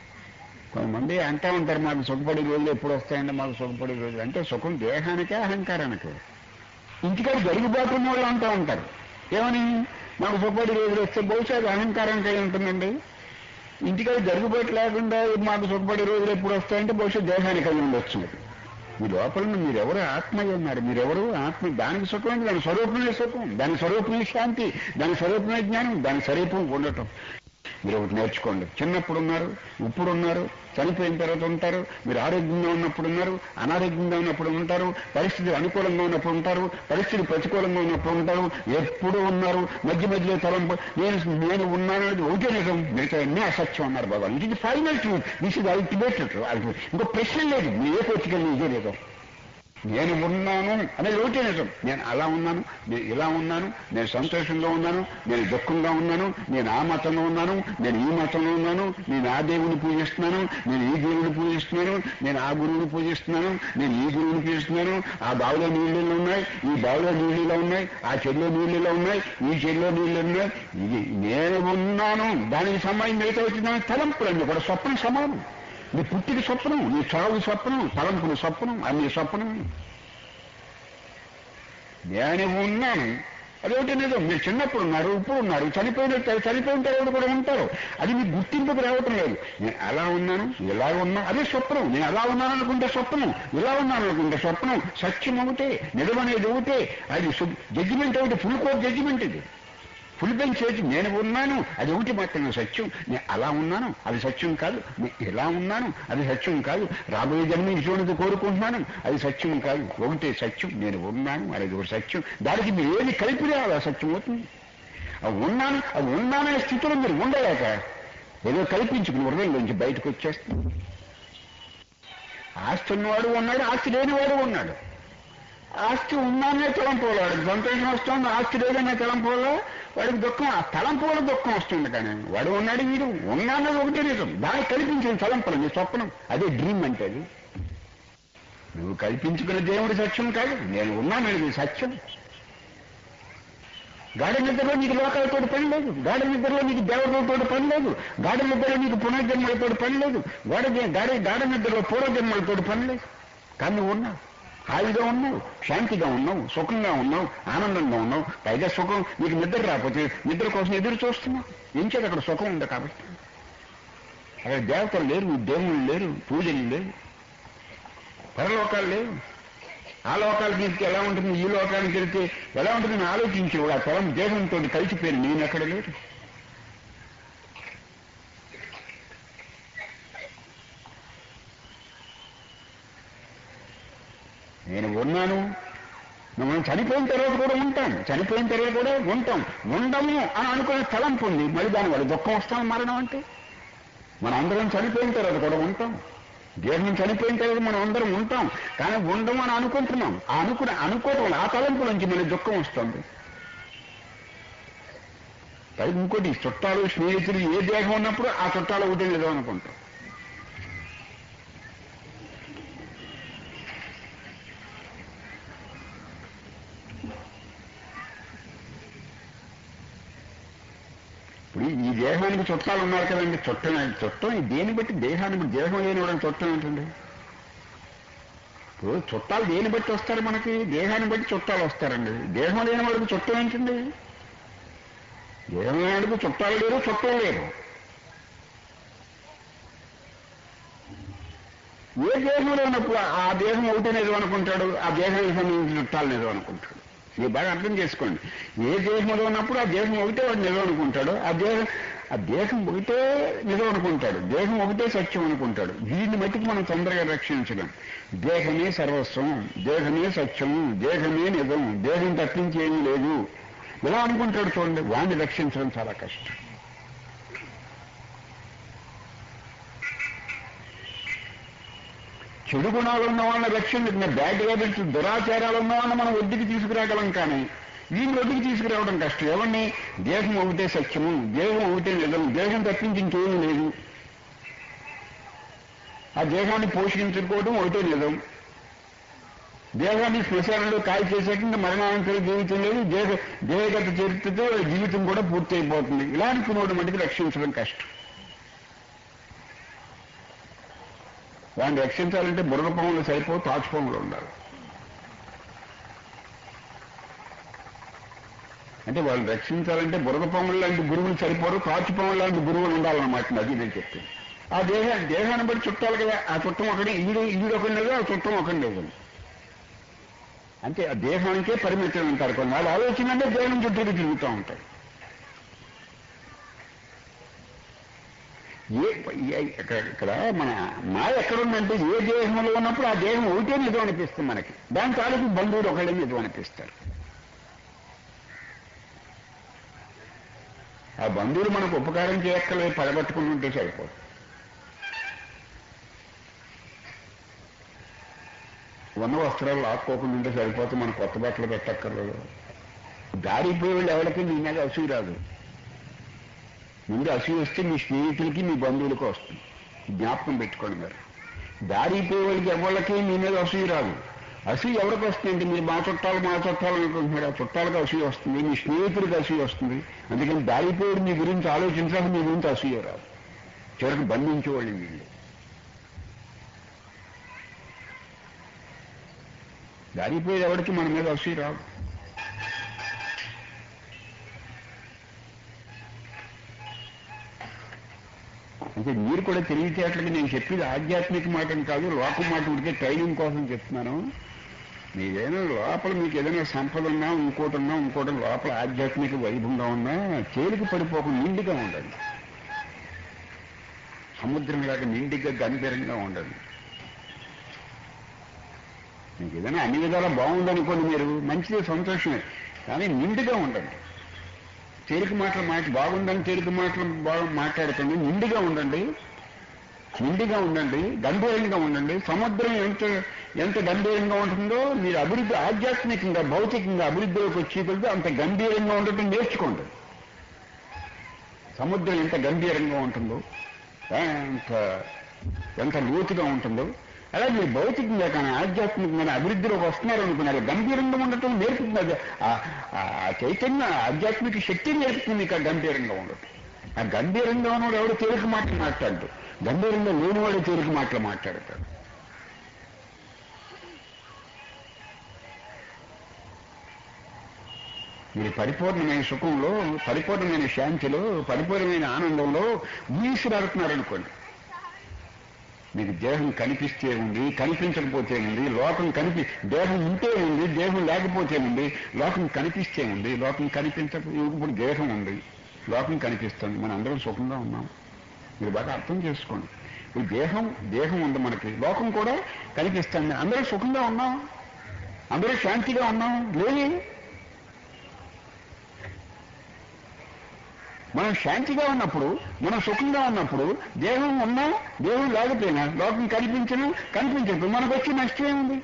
కొంతమంది అంటా ఉంటారు మాకు సుఖపడే రోజులు ఎప్పుడు వస్తాయంటే మాకు సుఖపడే రోజులు అంటే సుఖం దేహానికే అహంకారానికే ఇంటికాడ జరుగుబాటు ఉన్న వాళ్ళు అంటూ ఉంటారు ఏమని మాకు సుఖపడే రోజులు వస్తే బహుశా అది అహంకారానికి అయి ఉంటుందండి ఇంటికాడ జరుగుబాటు లేకుండా మాకు సుఖపడే రోజులు ఎప్పుడు వస్తాయంటే బహుశా దేహానికి అయి ఉండొచ్చు మీ లోపల మీరెవరు ఆత్మయ్య ఉన్నారు మీరెవరు ఆత్మ దానికి సుఖం అంటే దాని స్వరూపమే సుఖం దాని స్వరూపమే శాంతి దాని స్వరూపమే జ్ఞానం దాని స్వరూపం ఉండటం మీరు ఒకటి నేర్చుకోండి చిన్నప్పుడు ఉన్నారు ఇప్పుడు ఉన్నారు చనిపోయిన తర్వాత ఉంటారు మీరు ఆరోగ్యంగా ఉన్నప్పుడు ఉన్నారు అనారోగ్యంగా ఉన్నప్పుడు ఉంటారు పరిస్థితి అనుకూలంగా ఉన్నప్పుడు ఉంటారు పరిస్థితి ప్రతికూలంగా ఉన్నప్పుడు ఉంటారు ఎప్పుడు ఉన్నారు మధ్య మధ్యలో తలంపు నేను నేను ఉన్నాను అనేది ఒకటే నిజం మిగతా అన్నీ అసత్యం అన్నారు బాబా ఇది final truth this is ultimate truth ఇంకో ప్రశ్న లేదు మీ ఏ కోర్టుకెళ్ళి ఇదే నిజం నేను ఉన్నాను అనేది ఒకటే నిజం నేను అలా ఉన్నాను నేను ఇలా ఉన్నాను నేను సంతోషంగా ఉన్నాను నేను దుఃఖంగా ఉన్నాను నేను ఆ మతంలో ఉన్నాను నేను ఈ మతంలో ఉన్నాను నేను ఆ దేవుని పూజిస్తున్నాను నేను ఈ దేవుని పూజిస్తున్నాను నేను ఆ గురువుని పూజిస్తున్నాను నేను ఈ గురువుని పూజిస్తున్నాను ఆ బావిలో నీళ్ళు ఉన్నాయి ఈ బావిలో నీళ్ళలో ఉన్నాయి ఆ చెల్లో నీళ్ళలో ఉన్నాయి ఈ చెల్లో నీళ్ళు ఉన్నాయి ఇది నేను ఉన్నాను దానికి సంబంధించి మిగతా వచ్చిన తలంపులన్నీ కూడా స్వప్నం సమానం నీ పుట్టిన స్వప్నం నీ చావు స్వప్నం తలంపుల స్వప్నం అన్ని స్వప్నం నేను ఉన్నాను అదొకటి నిజం మీరు చిన్నప్పుడు ఉన్నారు ఇప్పుడు ఉన్నారు చనిపోయిన చనిపోయిన తర్వాత కూడా ఉంటారు అది మీకు గుర్తింపుకు రావటం లేదు నేను అలా ఉన్నాను ఇలా ఉన్నా అదే స్వప్నం నేను అలా ఉన్నాను అనుకుంటే స్వప్నం ఇలా ఉన్నాను అనుకుంటే స్వప్నం సత్యం ఒకటే నిజం అనేది ఒకటే అది జడ్జిమెంట్ ఒకటి ఫుల్ కోర్ట్ జడ్జిమెంట్ ఇది ఫుల్ బెంచ్ చేసి నేను ఉన్నాను అది ఒకటి మాత్రమే సత్యం నేను అలా ఉన్నాను అది సత్యం కాదు నేను ఇలా ఉన్నాను అది సత్యం కాదు రాబోయే జన్మ ఇటువంటిది కోరుకుంటున్నాను అది సత్యం కాదు ఒకటే సత్యం నేను ఉన్నాను అనేది ఒక సత్యం దానికి మీరు ఏది కలిపినా అది సత్యం అవుతుంది అది ఉన్నాను అది ఉన్నాననే స్థితిలో మీరు ఉండలేక ఏదో కల్పించుకుని హృదయంలోంచి బయటకు వచ్చేస్తుంది ఆస్తి ఉన్నవాడు ఉన్నాడు ఆస్తి లేనివాడు ఉన్నాడు ఆస్తి ఉన్నానే తలంపోలే వాడికి సంతోషం వస్తుంది ఆస్తి లేదనే తలంపోలే వాడికి దుఃఖం ఆ తలంపోల దుఃఖం వస్తుంది కానీ వాడు ఉన్నాడు వీడు ఉన్నాన్నది ఒకటే నిజం దానికి కల్పించిన తలంపలు నీ స్వప్నం అదే డ్రీమ్ అంటే అది నువ్వు కల్పించుకున్న దేవుడి సత్యం కాదు నేను ఉన్నానది సత్యం గాఢ నిద్రలో నీకు లోకాలతో పని లేదు గాఢ నిద్రలో నీకు దేవతలతో పని లేదు గాఢ నిద్రలో నీకు పునర్జన్మలతో పని లేదు గాఢ గాఢ గాఢ నిద్రలో పూర్వజన్మలతో పని లేదు కానీ నువ్వు ఉన్నావు హాయిగా ఉన్నావు శాంతిగా ఉన్నావు సుఖంగా ఉన్నావు ఆనందంగా ఉన్నావు పైగా సుఖం నీకు నిద్ర రాకపోతే నిద్ర కోసం ఎదురు చూస్తున్నావు ఏం చేత అక్కడ సుఖం ఉంది కాబట్టి అక్కడ దేవతలు లేరు దేవుళ్ళు లేరు పూజలు లేవు పరలోకాలు లేవు ఆ లోకాలకు వెళ్తే ఎలా ఉంటుంది ఈ లోకానికి వెళ్తే ఎలా ఉంటుంది ఆలోచించి ఆ తలం దేహంతో కలిసిపోయిన నేను ఎక్కడ లేదు నేను ఉన్నాను మనం చనిపోయిన తర్వాత కూడా ఉంటాం చనిపోయిన తర్వాత కూడా ఉంటాం ఉండము అని అనుకునే తలంపు ఉంది మళ్ళీ దాని వల్ల దుఃఖం వస్తాం మరణం అంటే మన అందరం చనిపోయిన తర్వాత కూడా ఉంటాం దేహం చనిపోయిన తర్వాత మనం అందరం ఉంటాం కానీ ఉండము అని అనుకుంటున్నాం ఆ అనుకునే అనుకోవటం వల్ల ఆ తలంపు నుంచి మళ్ళీ దుఃఖం వస్తుంది పై ఇంకోటి చుట్టాలు స్నేహితులు ఏ దేహం ఉన్నప్పుడు ఆ చుట్టాలు ఒకటే లేదో అనుకుంటాం ఇప్పుడు ఈ దేహానికి చుట్టాలు ఉన్నారు కదండి చుట్టం చుట్టం ఈ దేని బట్టి దేహాన్ని బట్టి దేహం లేని వాడిని చుట్టం ఏంటండి ఇప్పుడు చుట్టాలు దేని బట్టి వస్తారు మనకి దేహాన్ని బట్టి చుట్టాలు వస్తారండి దేహం లేని వాడికి చుట్టం ఏంటండి దేహం లేని వాడికి చుట్టాలు లేరు చుట్టం లేరు ఏ దేహంలో ఉన్నప్పుడు ఆ దేహం ఒకటే నిజం అనుకుంటాడు ఆ దేహానికి సంబంధించిన చుట్టాలు నిజం అనుకుంటాడు మీరు బాగా అర్థం చేసుకోండి ఏ దేహంలో ఉన్నప్పుడు ఆ దేహం ఒకటే వాడు నిజం అనుకుంటాడు ఆ దేహం ఆ దేహం ఒకటే నిజం అనుకుంటాడు దేహం ఒకటే సత్యం అనుకుంటాడు దీన్ని మట్టికి మనం తొందరగా రక్షించలేం దేహమే సర్వస్వం దేహమే సత్యం దేహమే నిజం దేహం తప్పించి ఏమీ లేదు ఇలా అనుకుంటాడు చూడండి వాడిని రక్షించడం చాలా కష్టం చెడు గుణాలు ఉన్న వాళ్ళని రక్షణ బ్యాడ్ హ్యాబిట్స్ దురాచారాలు ఉన్న వాళ్ళని మనం ఒడ్డుకి తీసుకురాగలం కానీ వీళ్ళు ఒడ్డుకి తీసుకురావడం కష్టం ఎవరిని దేహం ఒకటే సత్యము దేహం ఒకటే నిజం దేహం తప్పించి ఇంకేమీ లేదు ఆ దేహాన్ని పోషించుకోవడం ఒకటే నిజం దేహాన్ని శ్మశానంలో కాల్ చేసాక ఇంకా మరణానంతరం జీవితం లేదు దేహ దేహగత చరిత్రతో జీవితం కూడా పూర్తి అయిపోతుంది ఇలా అనుకున్నోడు మటుకు రక్షించడం కష్టం వాడిని రక్షించాలంటే బుర్ర పొమ్మలు సరిపో తాచు పొమ్మలు ఉండాలి అంటే వాళ్ళని రక్షించాలంటే బురద పొమ్మలు లాంటి గురువులు సరిపోరు తాచు పొమ్మలు లాంటి గురువులు ఉండాలన్నమాట అది నేను చెప్తాను ఆ దేహ దేహాన్ని బట్టి చుట్టాలి కదా ఆ చుట్టం ఒకటి ఈడు ఈడు ఒకటి లేదు ఆ చుట్టం ఒకటి లేదు అంటే ఆ దేహానికే పరిమితం ఉంటారు కొన్ని వాళ్ళు ఆలోచన అంటే దేహం చుట్టూ తిరుగుతూ ఉంటారు ఏ ఏ- ఇక్కడ ఇక్కడ మన మాయ ఎక్కడుందంటే ఏ దేహంలో ఉన్నప్పుడు ఆ దేహం ఒకటే నిజం అనిపిస్తుంది మనకి దాని తాలూకు బంధువులు ఒకళ్ళే నిజం అనిపిస్తారు ఆ బంధువులు మనకు ఉపకారం చేయక్కర్లేదు పడగట్టుకుని ఉంటే సరిపోదు ఉన్న వస్త్రాలు లాక్కోకుండా ఉంటే సరిపోతే మన కొత్త బట్టలు పెట్టక్కర్లేదు దారిపోయే వాళ్ళు ఎవరికి నీ మీద అసూయ రాదు ముందు అసూయ వస్తే మీ స్నేహితులకి మీ బంధువులకి వస్తుంది జ్ఞాపకం పెట్టుకోండి మీరు దారిపోయే వాళ్ళకి ఎవరికి మీ మీద అసూయ రాదు అసూయ ఎవరికి వస్తుందంటే మీరు మా చుట్టాలు మా చుట్టాలు అనుకుంటున్నారు ఆ చుట్టాలకు అసూయ వస్తుంది మీ స్నేహితుడికి అసూయ వస్తుంది అందుకని దారిపోయేది మీ గురించి ఆలోచించాక మీ గురించి అసూయ రాదు చివరికి బంధించేవాళ్ళు వీళ్ళు దారిపోయేది ఎవరికి మన మీద అసూయ రాదు అంటే మీరు కూడా తెలివితేటలకి నేను చెప్పేది ఆధ్యాత్మిక మాటని కాదు లోకం మాట ఉడికే ట్రైనింగ్ కోసం చెప్తున్నాను మీరేదో లోపల మీకు ఏదైనా సంపద ఉన్నా ఇంకోటి ఉన్నా ఇంకోటి లోపల ఆధ్యాత్మిక వైభవంగా ఉన్నా తేలిక పడిపోకుండా నిండుగా ఉండండి సముద్రం లాగా నిండిగా గంభీరంగా ఉండండి మీకు ఏదైనా అన్ని విధాలా బాగుందనుకోండి మీరు మంచిది సంతోషమే కానీ నిండుగా ఉండండి తేలిక మాటలు మాట బాగుందని తేలిక మాటలు బాగా మాట్లాడుతుంది నిండుగా ఉండండి నిండుగా ఉండండి గంభీరంగా ఉండండి సముద్రం ఎంత ఎంత గంభీరంగా ఉంటుందో మీరు అభివృద్ధి ఆధ్యాత్మికంగా భౌతికంగా అభివృద్ధిలోకి వచ్చే కొద్దీ అంత గంభీరంగా ఉండటం నేర్చుకోండి సముద్రం ఎంత గంభీరంగా ఉంటుందో ఎంత ఎంత లోతుగా ఉంటుందో అలా మీరు భౌతికంగా కానీ ఆధ్యాత్మికంగా అభివృద్ధిలోకి వస్తున్నారు అనుకున్నారు గంభీరంగా ఉండటం నేర్పుతుంది అది ఆ- ఆ చైతన్య ఆధ్యాత్మిక శక్తి నేర్పుతుంది మీకు ఆ గంభీరంగా ఉండటం ఆ గంభీరంగా ఉన్నవాడు ఎవడు తేలిక మాటలు మాట్లాడు గంభీరంగా లేనివాడు తేలిక మాటలు మాట్లాడతాడు మీరు పరిపూర్ణమైన సుఖంలో పరిపూర్ణమైన శాంతిలో పరిపూర్ణమైన ఆనందంలో అనుకోండి మీకు దేహం కనిపిస్తే ఉంది కనిపించకపోతే ఉంది లోకం కనిపి దేహం ఉంటే ఉంది దేహం లేకపోతే ఉంది లోకం కనిపిస్తే ఉంది లోకం కనిపించకపోతే ఇప్పుడు దేహం ఉంది లోకం కనిపిస్తుంది మన అందరం సుఖంగా ఉన్నాం మీరు బాగా అర్థం చేసుకోండి ఇప్పుడు దేహం దేహం ఉంది మనకి లోకం కూడా కనిపిస్తుంది అందరూ సుఖంగా ఉన్నాం అందరూ శాంతిగా ఉన్నాం లేదు మనం శాంతిగా ఉన్నప్పుడు మనం సుఖంగా ఉన్నప్పుడు దేహం ఉన్నా దేహం లేకపోయినా లోకం కనిపించినా కనిపించదు మనకు వచ్చే నష్టం ఏముంది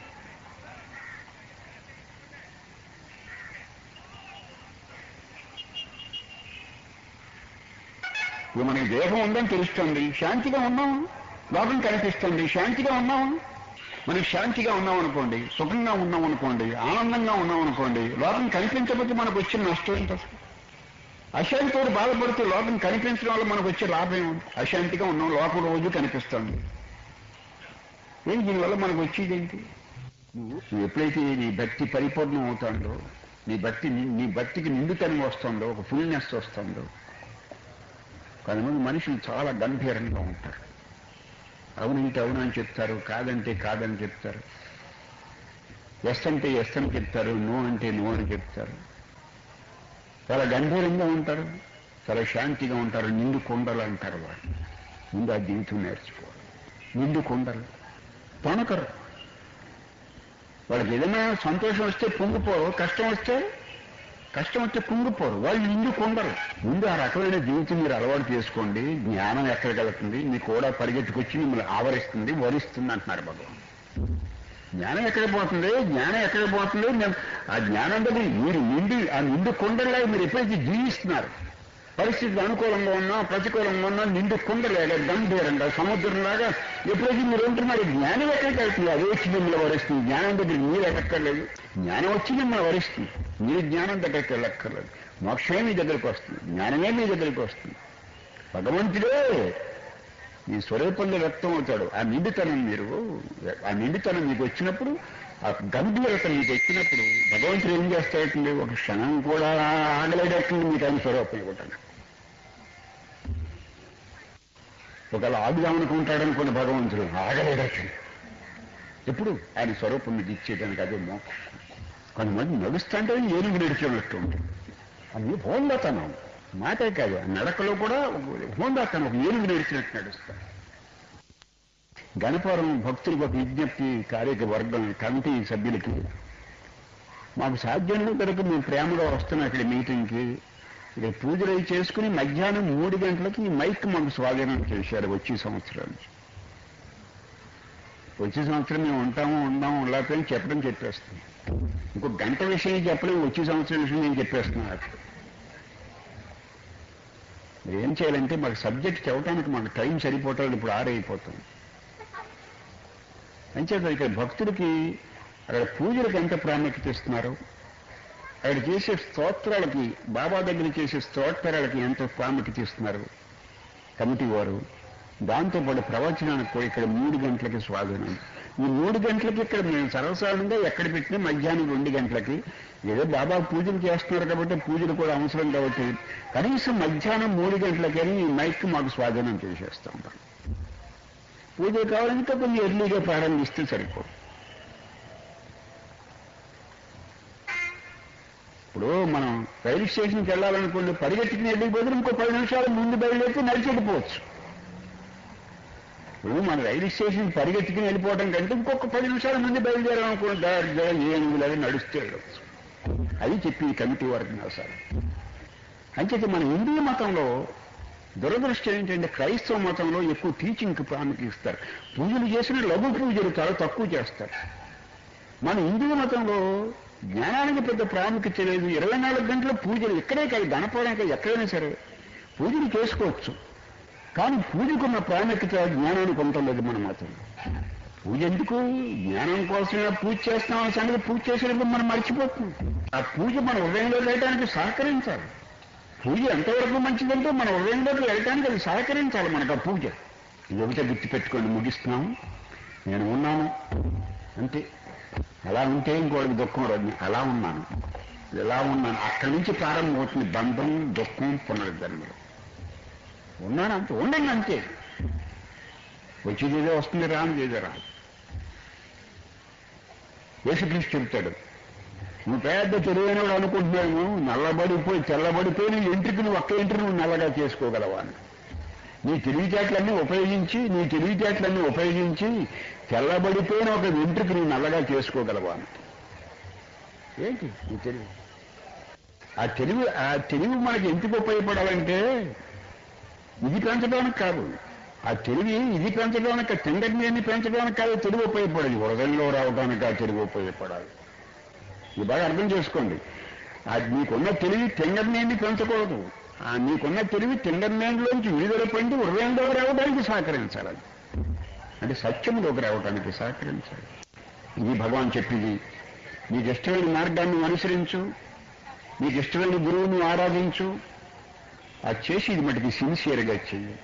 ఇప్పుడు మనకి దేహం ఉందని తెలుస్తుంది శాంతిగా ఉన్నాం లోకం కనిపిస్తుంది శాంతిగా ఉన్నాం మనకి శాంతిగా ఉన్నాం అనుకోండి సుఖంగా ఉన్నాం అనుకోండి ఆనందంగా ఉన్నాం అనుకోండి లోకం కనిపించకపోతే మనకు వచ్చిన నష్టం ఏంటి అసలు అశాంతితో బాధపడుతూ లోకం కనిపించడం వల్ల మనకు వచ్చే లాభం ఏముంది అశాంతిగా ఉన్నాం లోకం రోజు కనిపిస్తుంది ఏం దీనివల్ల మనకు వచ్చేది ఏంటి నువ్వు నువ్వు ఎప్పుడైతే నీ భక్తి పరిపూర్ణం అవుతుందో నీ భక్తి ని- నీ భక్తికి నిండుతనం వస్తుందో ఒక ఫుల్నెస్ వస్తుందో కొంతమంది మనుషులు చాలా గంభీరంగా ఉంటారు అవునంటే అవునని చెప్తారు కాదంటే కాదని చెప్తారు ఎస్ అంటే ఎస్ అని చెప్తారు నో అంటే నో అని చెప్తారు చాలా గంభీరంగా ఉంటారు చాలా శాంతిగా ఉంటారు నిండు కొండలు అంటారు వాళ్ళు ముందు ఆ జీవితం నేర్చుకోవాలి నిండు కొండలు తొణకరు వాళ్ళకి ఏదైనా సంతోషం వస్తే పొంగిపోరు కష్టం వస్తే కష్టం వస్తే కుంగిపోరు వాళ్ళు నిండు కొండరు ముందు ఆ రకమైన జీవితం మీరు అలవాటు చేసుకోండి జ్ఞానం ఎక్కడికి వెళ్తుంది మీ కూడా పరిగెత్తుకొచ్చి మిమ్మల్ని ఆవరిస్తుంది వరిస్తుంది అంటున్నారు భగవాన్ జ్ఞానం ఎక్కడ పోతుంది జ్ఞానం ఎక్కడ పోతుంది నేను ఆ జ్ఞానం దగ్గర మీరు నిండి ఆ నిండు కొండలా మీరు ఎప్పుడైతే జీవిస్తున్నారు పరిస్థితులు అనుకూలంగా ఉన్నా ప్రతికూలంగా ఉన్నా నిండు కొండలేగా గంభీరంగా సముద్రంలాగా ఎప్పుడైతే మీరు ఉంటున్నారు జ్ఞానం ఎక్కడికి వెళ్తుంది అది వచ్చి మిమ్మల్ని వరిస్తుంది జ్ఞానం దగ్గర మీరు ఎక్కర్లేదు జ్ఞానం వచ్చి మిమ్మల్ని వరిస్తుంది మీరు జ్ఞానం దగ్గరికి వెళ్ళక్కర్లేదు మోక్షమే మీ దగ్గరికి వస్తుంది జ్ఞానమే మీ దగ్గరికి వస్తుంది భగవంతుడే మీ స్వరూపంలో వ్యక్తం అవుతాడు ఆ నిండుతనం మీరు ఆ నిండుతనం మీకు వచ్చినప్పుడు ఆ గంభీరత మీకు వచ్చినప్పుడు భగవంతుడు ఏం చేస్తాడంటే ఒక క్షణం కూడా ఆగలేడట్టుంది మీకు ఆయన స్వరూపం ఇవ్వటం ఒకవేళ ఆగుదామనుకుంటాడనుకున్న భగవంతుడు ఆగలేడట్టుంది ఎప్పుడు ఆయన స్వరూపం మీకు ఇచ్చేదానికి అదే మోక్షం కొంతమంది నడుస్తుంటే ఏనుగు నడిచినట్టు ఉంటుంది అది హోందాతనం మాటే కాదు ఆ నడకలో కూడా హోందాతనం ఒక ఏనుగు నడిచినట్టు నడుస్తాం గణపురం భక్తులకు ఒక విజ్ఞప్తి కార్యక వర్గం కమిటీ సభ్యులకి మాకు సాధ్యమైనంత వరకు మేము ప్రేమగా వస్తున్నాం ఇక్కడ మీటింగ్కి ఇక్కడ పూజలు అవి చేసుకుని మధ్యాహ్నం మూడు గంటలకి ఈ మైక్ మాకు స్వాధీనం చేశారు వచ్చే సంవత్సరాలు వచ్చే సంవత్సరం మేము ఉంటాము ఉందాము లేకపోతే చెప్పడం చెప్పేస్తాం ఇంకో గంట విషయం చెప్పలేము వచ్చే సంవత్సరం విషయం నేను చెప్పేస్తున్నాను మీరు ఏం చేయాలంటే మాకు సబ్జెక్ట్ చెప్పడానికి మాకు టైం సరిపోవటం ఇప్పుడు ఆరైపోతుంది అంచేత ఇక్కడ భక్తుడికి అక్కడ పూజలకు ఎంత ప్రాముఖ్యత ఇస్తున్నారు అక్కడ చేసే స్తోత్రాలకి బాబా దగ్గర చేసే స్తోత్రాలకి ఎంత ప్రాముఖ్యత ఇస్తున్నారు కమిటీ వారు దాంతోపాటు ప్రవచనానికి కూడా ఇక్కడ మూడు గంటలకి స్వాధీనం ఈ మూడు గంటలకి ఇక్కడ మేము సర్వసాధారణంగా ఎక్కడ పెట్టినా మధ్యాహ్నం రెండు గంటలకి ఏదో బాబా పూజలు చేస్తున్నారు కాబట్టి పూజలు కూడా అవసరం కాబట్టి కనీసం మధ్యాహ్నం మూడు గంటలకని ఈ మైక్ మాకు స్వాధీనం చేసేస్తూ ఉంటాం పూజలు కావాలంటే కొంచెం ఎర్లీగా ప్రారంభిస్తే సరిపోదు ఇప్పుడు మనం రైలు స్టేషన్కి వెళ్ళాలనుకోండి పరిగెత్తుకుని వెళ్ళిపోతే ఇంకో పది నిమిషాలు ముందు బయలుదేరితే నడిచి వెళ్ళిపోవచ్చు ఇప్పుడు మన రైలు స్టేషన్ పరిగెత్తుకుని వెళ్ళిపోవడం కంటే ఇంకొక పది నిమిషాల ముందు బయలుదేరాలనుకోండి దారిగా ఏనుగులాగా నడుస్తే వెళ్ళవచ్చు అది చెప్పి ఈ కమిటీ వారికి సార్ అంచేత మన హిందూ మతంలో దురదృష్టం ఏంటంటే క్రైస్తవ మతంలో ఎక్కువ టీచింగ్కి ప్రాముఖ్యత ఇస్తారు పూజలు చేసిన లఘు పూజలు చాలా తక్కువ చేస్తారు మన హిందూ మతంలో జ్ఞానానికి పెద్ద ప్రాముఖ్యత లేదు ఇరవై నాలుగు గంటల పూజలు ఇక్కడే కాదు గణపడానికి ఎక్కడైనా సరే పూజలు చేసుకోవచ్చు కానీ పూజకున్న ప్రాముఖ్యత జ్ఞానానికి ఉండలేదు మన మతంలో పూజ ఎందుకు జ్ఞానం కోసమే పూజ చేస్తామన్న సంగతి పూజ చేసినప్పుడు మనం మర్చిపోతున్నాం ఆ పూజ మన హృదయంలో వెళ్ళడానికి సహకరించాలి పూజ ఎంతవరకు మంచిదంటే మన హృదయంలోకి వెళ్ళడానికి అది సహకరించాలి మనకు ఆ పూజ ఇది ఒకటే గుర్తుపెట్టుకొని ముగిస్తున్నాము నేను ఉన్నాను అంతే అలా ఉంటే ఇంకోటికి దుఃఖం రాదు అలా ఉన్నాను ఎలా ఉన్నాను అక్కడి నుంచి ప్రారంభమవుతుంది బంధం దుఃఖం పునరుద్ధరణలు ఉన్నాను అంతే ఉండండి అంతే వచ్చేది ఏదో వస్తుంది రాని ఏదో రాదు యేసుక్రీస్తు చెప్తాడు నువ్వు పెద్ద తెలివైనవాడు అనుకుంటున్నావు నల్లబడిపోయి తెల్లబడిపోయి నీ ఇంటికి నువ్వు ఒక్క ఇంటికి నువ్వు నల్లగా చేసుకోగలవా అని నీ తెలివితేటలన్నీ ఉపయోగించి నీ తెలివితేటలన్నీ ఉపయోగించి తెల్లబడిపోయిన ఒక వెంట్రుకు నువ్వు నల్లగా చేసుకోగలవా అని ఏంటి నీ తెలివి ఆ తెలివి ఆ తెలివి మనకి ఎందుకు ఉపయోగపడాలంటే ఇది పెంచడానికి కాదు ఆ తెలివి ఇది పెంచడానికి తిండజ్ఞాన్ని పెంచడానికి కాదు తెలివి ఉపయోగపడదు హృదయంలో రావడానికి ఆ తెలివి ఉపయోగపడాలి ఇది బాగా అర్థం చేసుకోండి అది నీకున్న తెలివి తిండజ్ఞాన్ని పెంచకూడదు ఆ నీకున్న తెలివి తిండజ్ఞానిలోంచి విడుదల పొంది హృదయంలోకి రావడానికి సహకరించాలి అది అంటే సత్యంలోకి రావడానికి సహకరించాలి ఇది భగవాన్ చెప్పింది నీకు ఇష్టమైన మార్గాన్ని అనుసరించు నీకు ఇష్టమైన గురువుని ఆరాధించు అది చేసి ఇది మటుకి సిన్సియర్గా చెయ్యి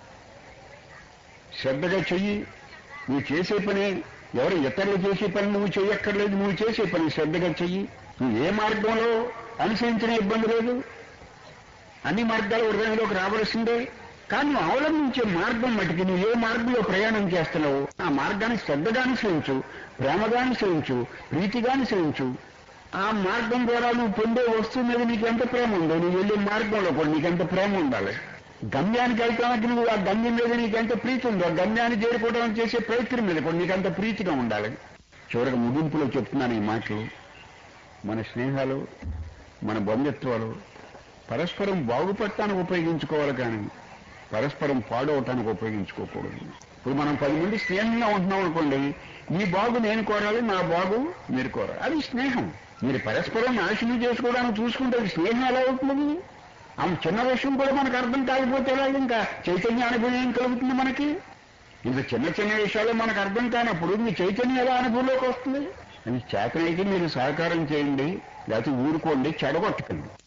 శ్రద్ధగా చెయ్యి నువ్వు చేసే పని ఎవరు ఇతరులు చేసే పని నువ్వు చేయక్కర్లేదు నువ్వు చేసే పని శ్రద్ధగా చెయ్యి నువ్వు ఏ మార్గంలో అనుసరించిన ఇబ్బంది లేదు అన్ని మార్గాలు హృదయంలోకి రావలసిందే కానీ నువ్వు అవలంబించే మార్గం మటుకి నువ్వు ఏ మార్గంలో ప్రయాణం చేస్తున్నావు ఆ మార్గాన్ని శ్రద్ధగా అనుసరించు ప్రేమగా అనుసరించు ప్రీతిగా అనుసరించు ఆ మార్గం ద్వారా నువ్వు పొందే వస్తువు మీద నీకు ఎంత ప్రేమ ఉందో నువ్వు వెళ్ళే మార్గంలో కూడా నీకు ఎంత ప్రేమ ఉండాలి గమ్యానికి వెళ్తానికి నువ్వు ఆ గమ్యం మీద నీకు ఎంత ప్రీతి ఉందో ఆ గమ్యాన్ని చేరుకోవడానికి చేసే ప్రయత్నం మీద కూడా నీకు ఎంత ప్రీతిగా ఉండాలి చివరికి ముగింపులో చెప్తున్నాను ఈ మాటలు మన స్నేహాలు మన బంధుత్వాలు పరస్పరం బాగుపడటానికి ఉపయోగించుకోవాలి కానీ పరస్పరం పాడవటానికి ఉపయోగించుకోకూడదు ఇప్పుడు మనం పది మంది స్నేహంగా ఉంటున్నాం అనుకోండి మీ బాగు నేను కోరాలి నా బాగు మీరు కోరాలి అది స్నేహం మీరు పరస్పరం నాశనం చేసుకోవడానికి చూసుకుంటే అది స్నేహం ఎలా అవుతుంది ఆ చిన్న విషయం కూడా మనకు అర్థం కాకపోతే ఎలా ఇంకా చైతన్య అనుభవం ఏం కలుగుతుంది మనకి ఇంత చిన్న చిన్న విషయాలు మనకు అర్థం కానప్పుడు మీ చైతన్యం ఎలా అనుభవంలోకి వస్తుంది అది చేతనైతే మీరు సహకారం చేయండి లేకపోతే ఊరుకోండి చెడగొట్టకండి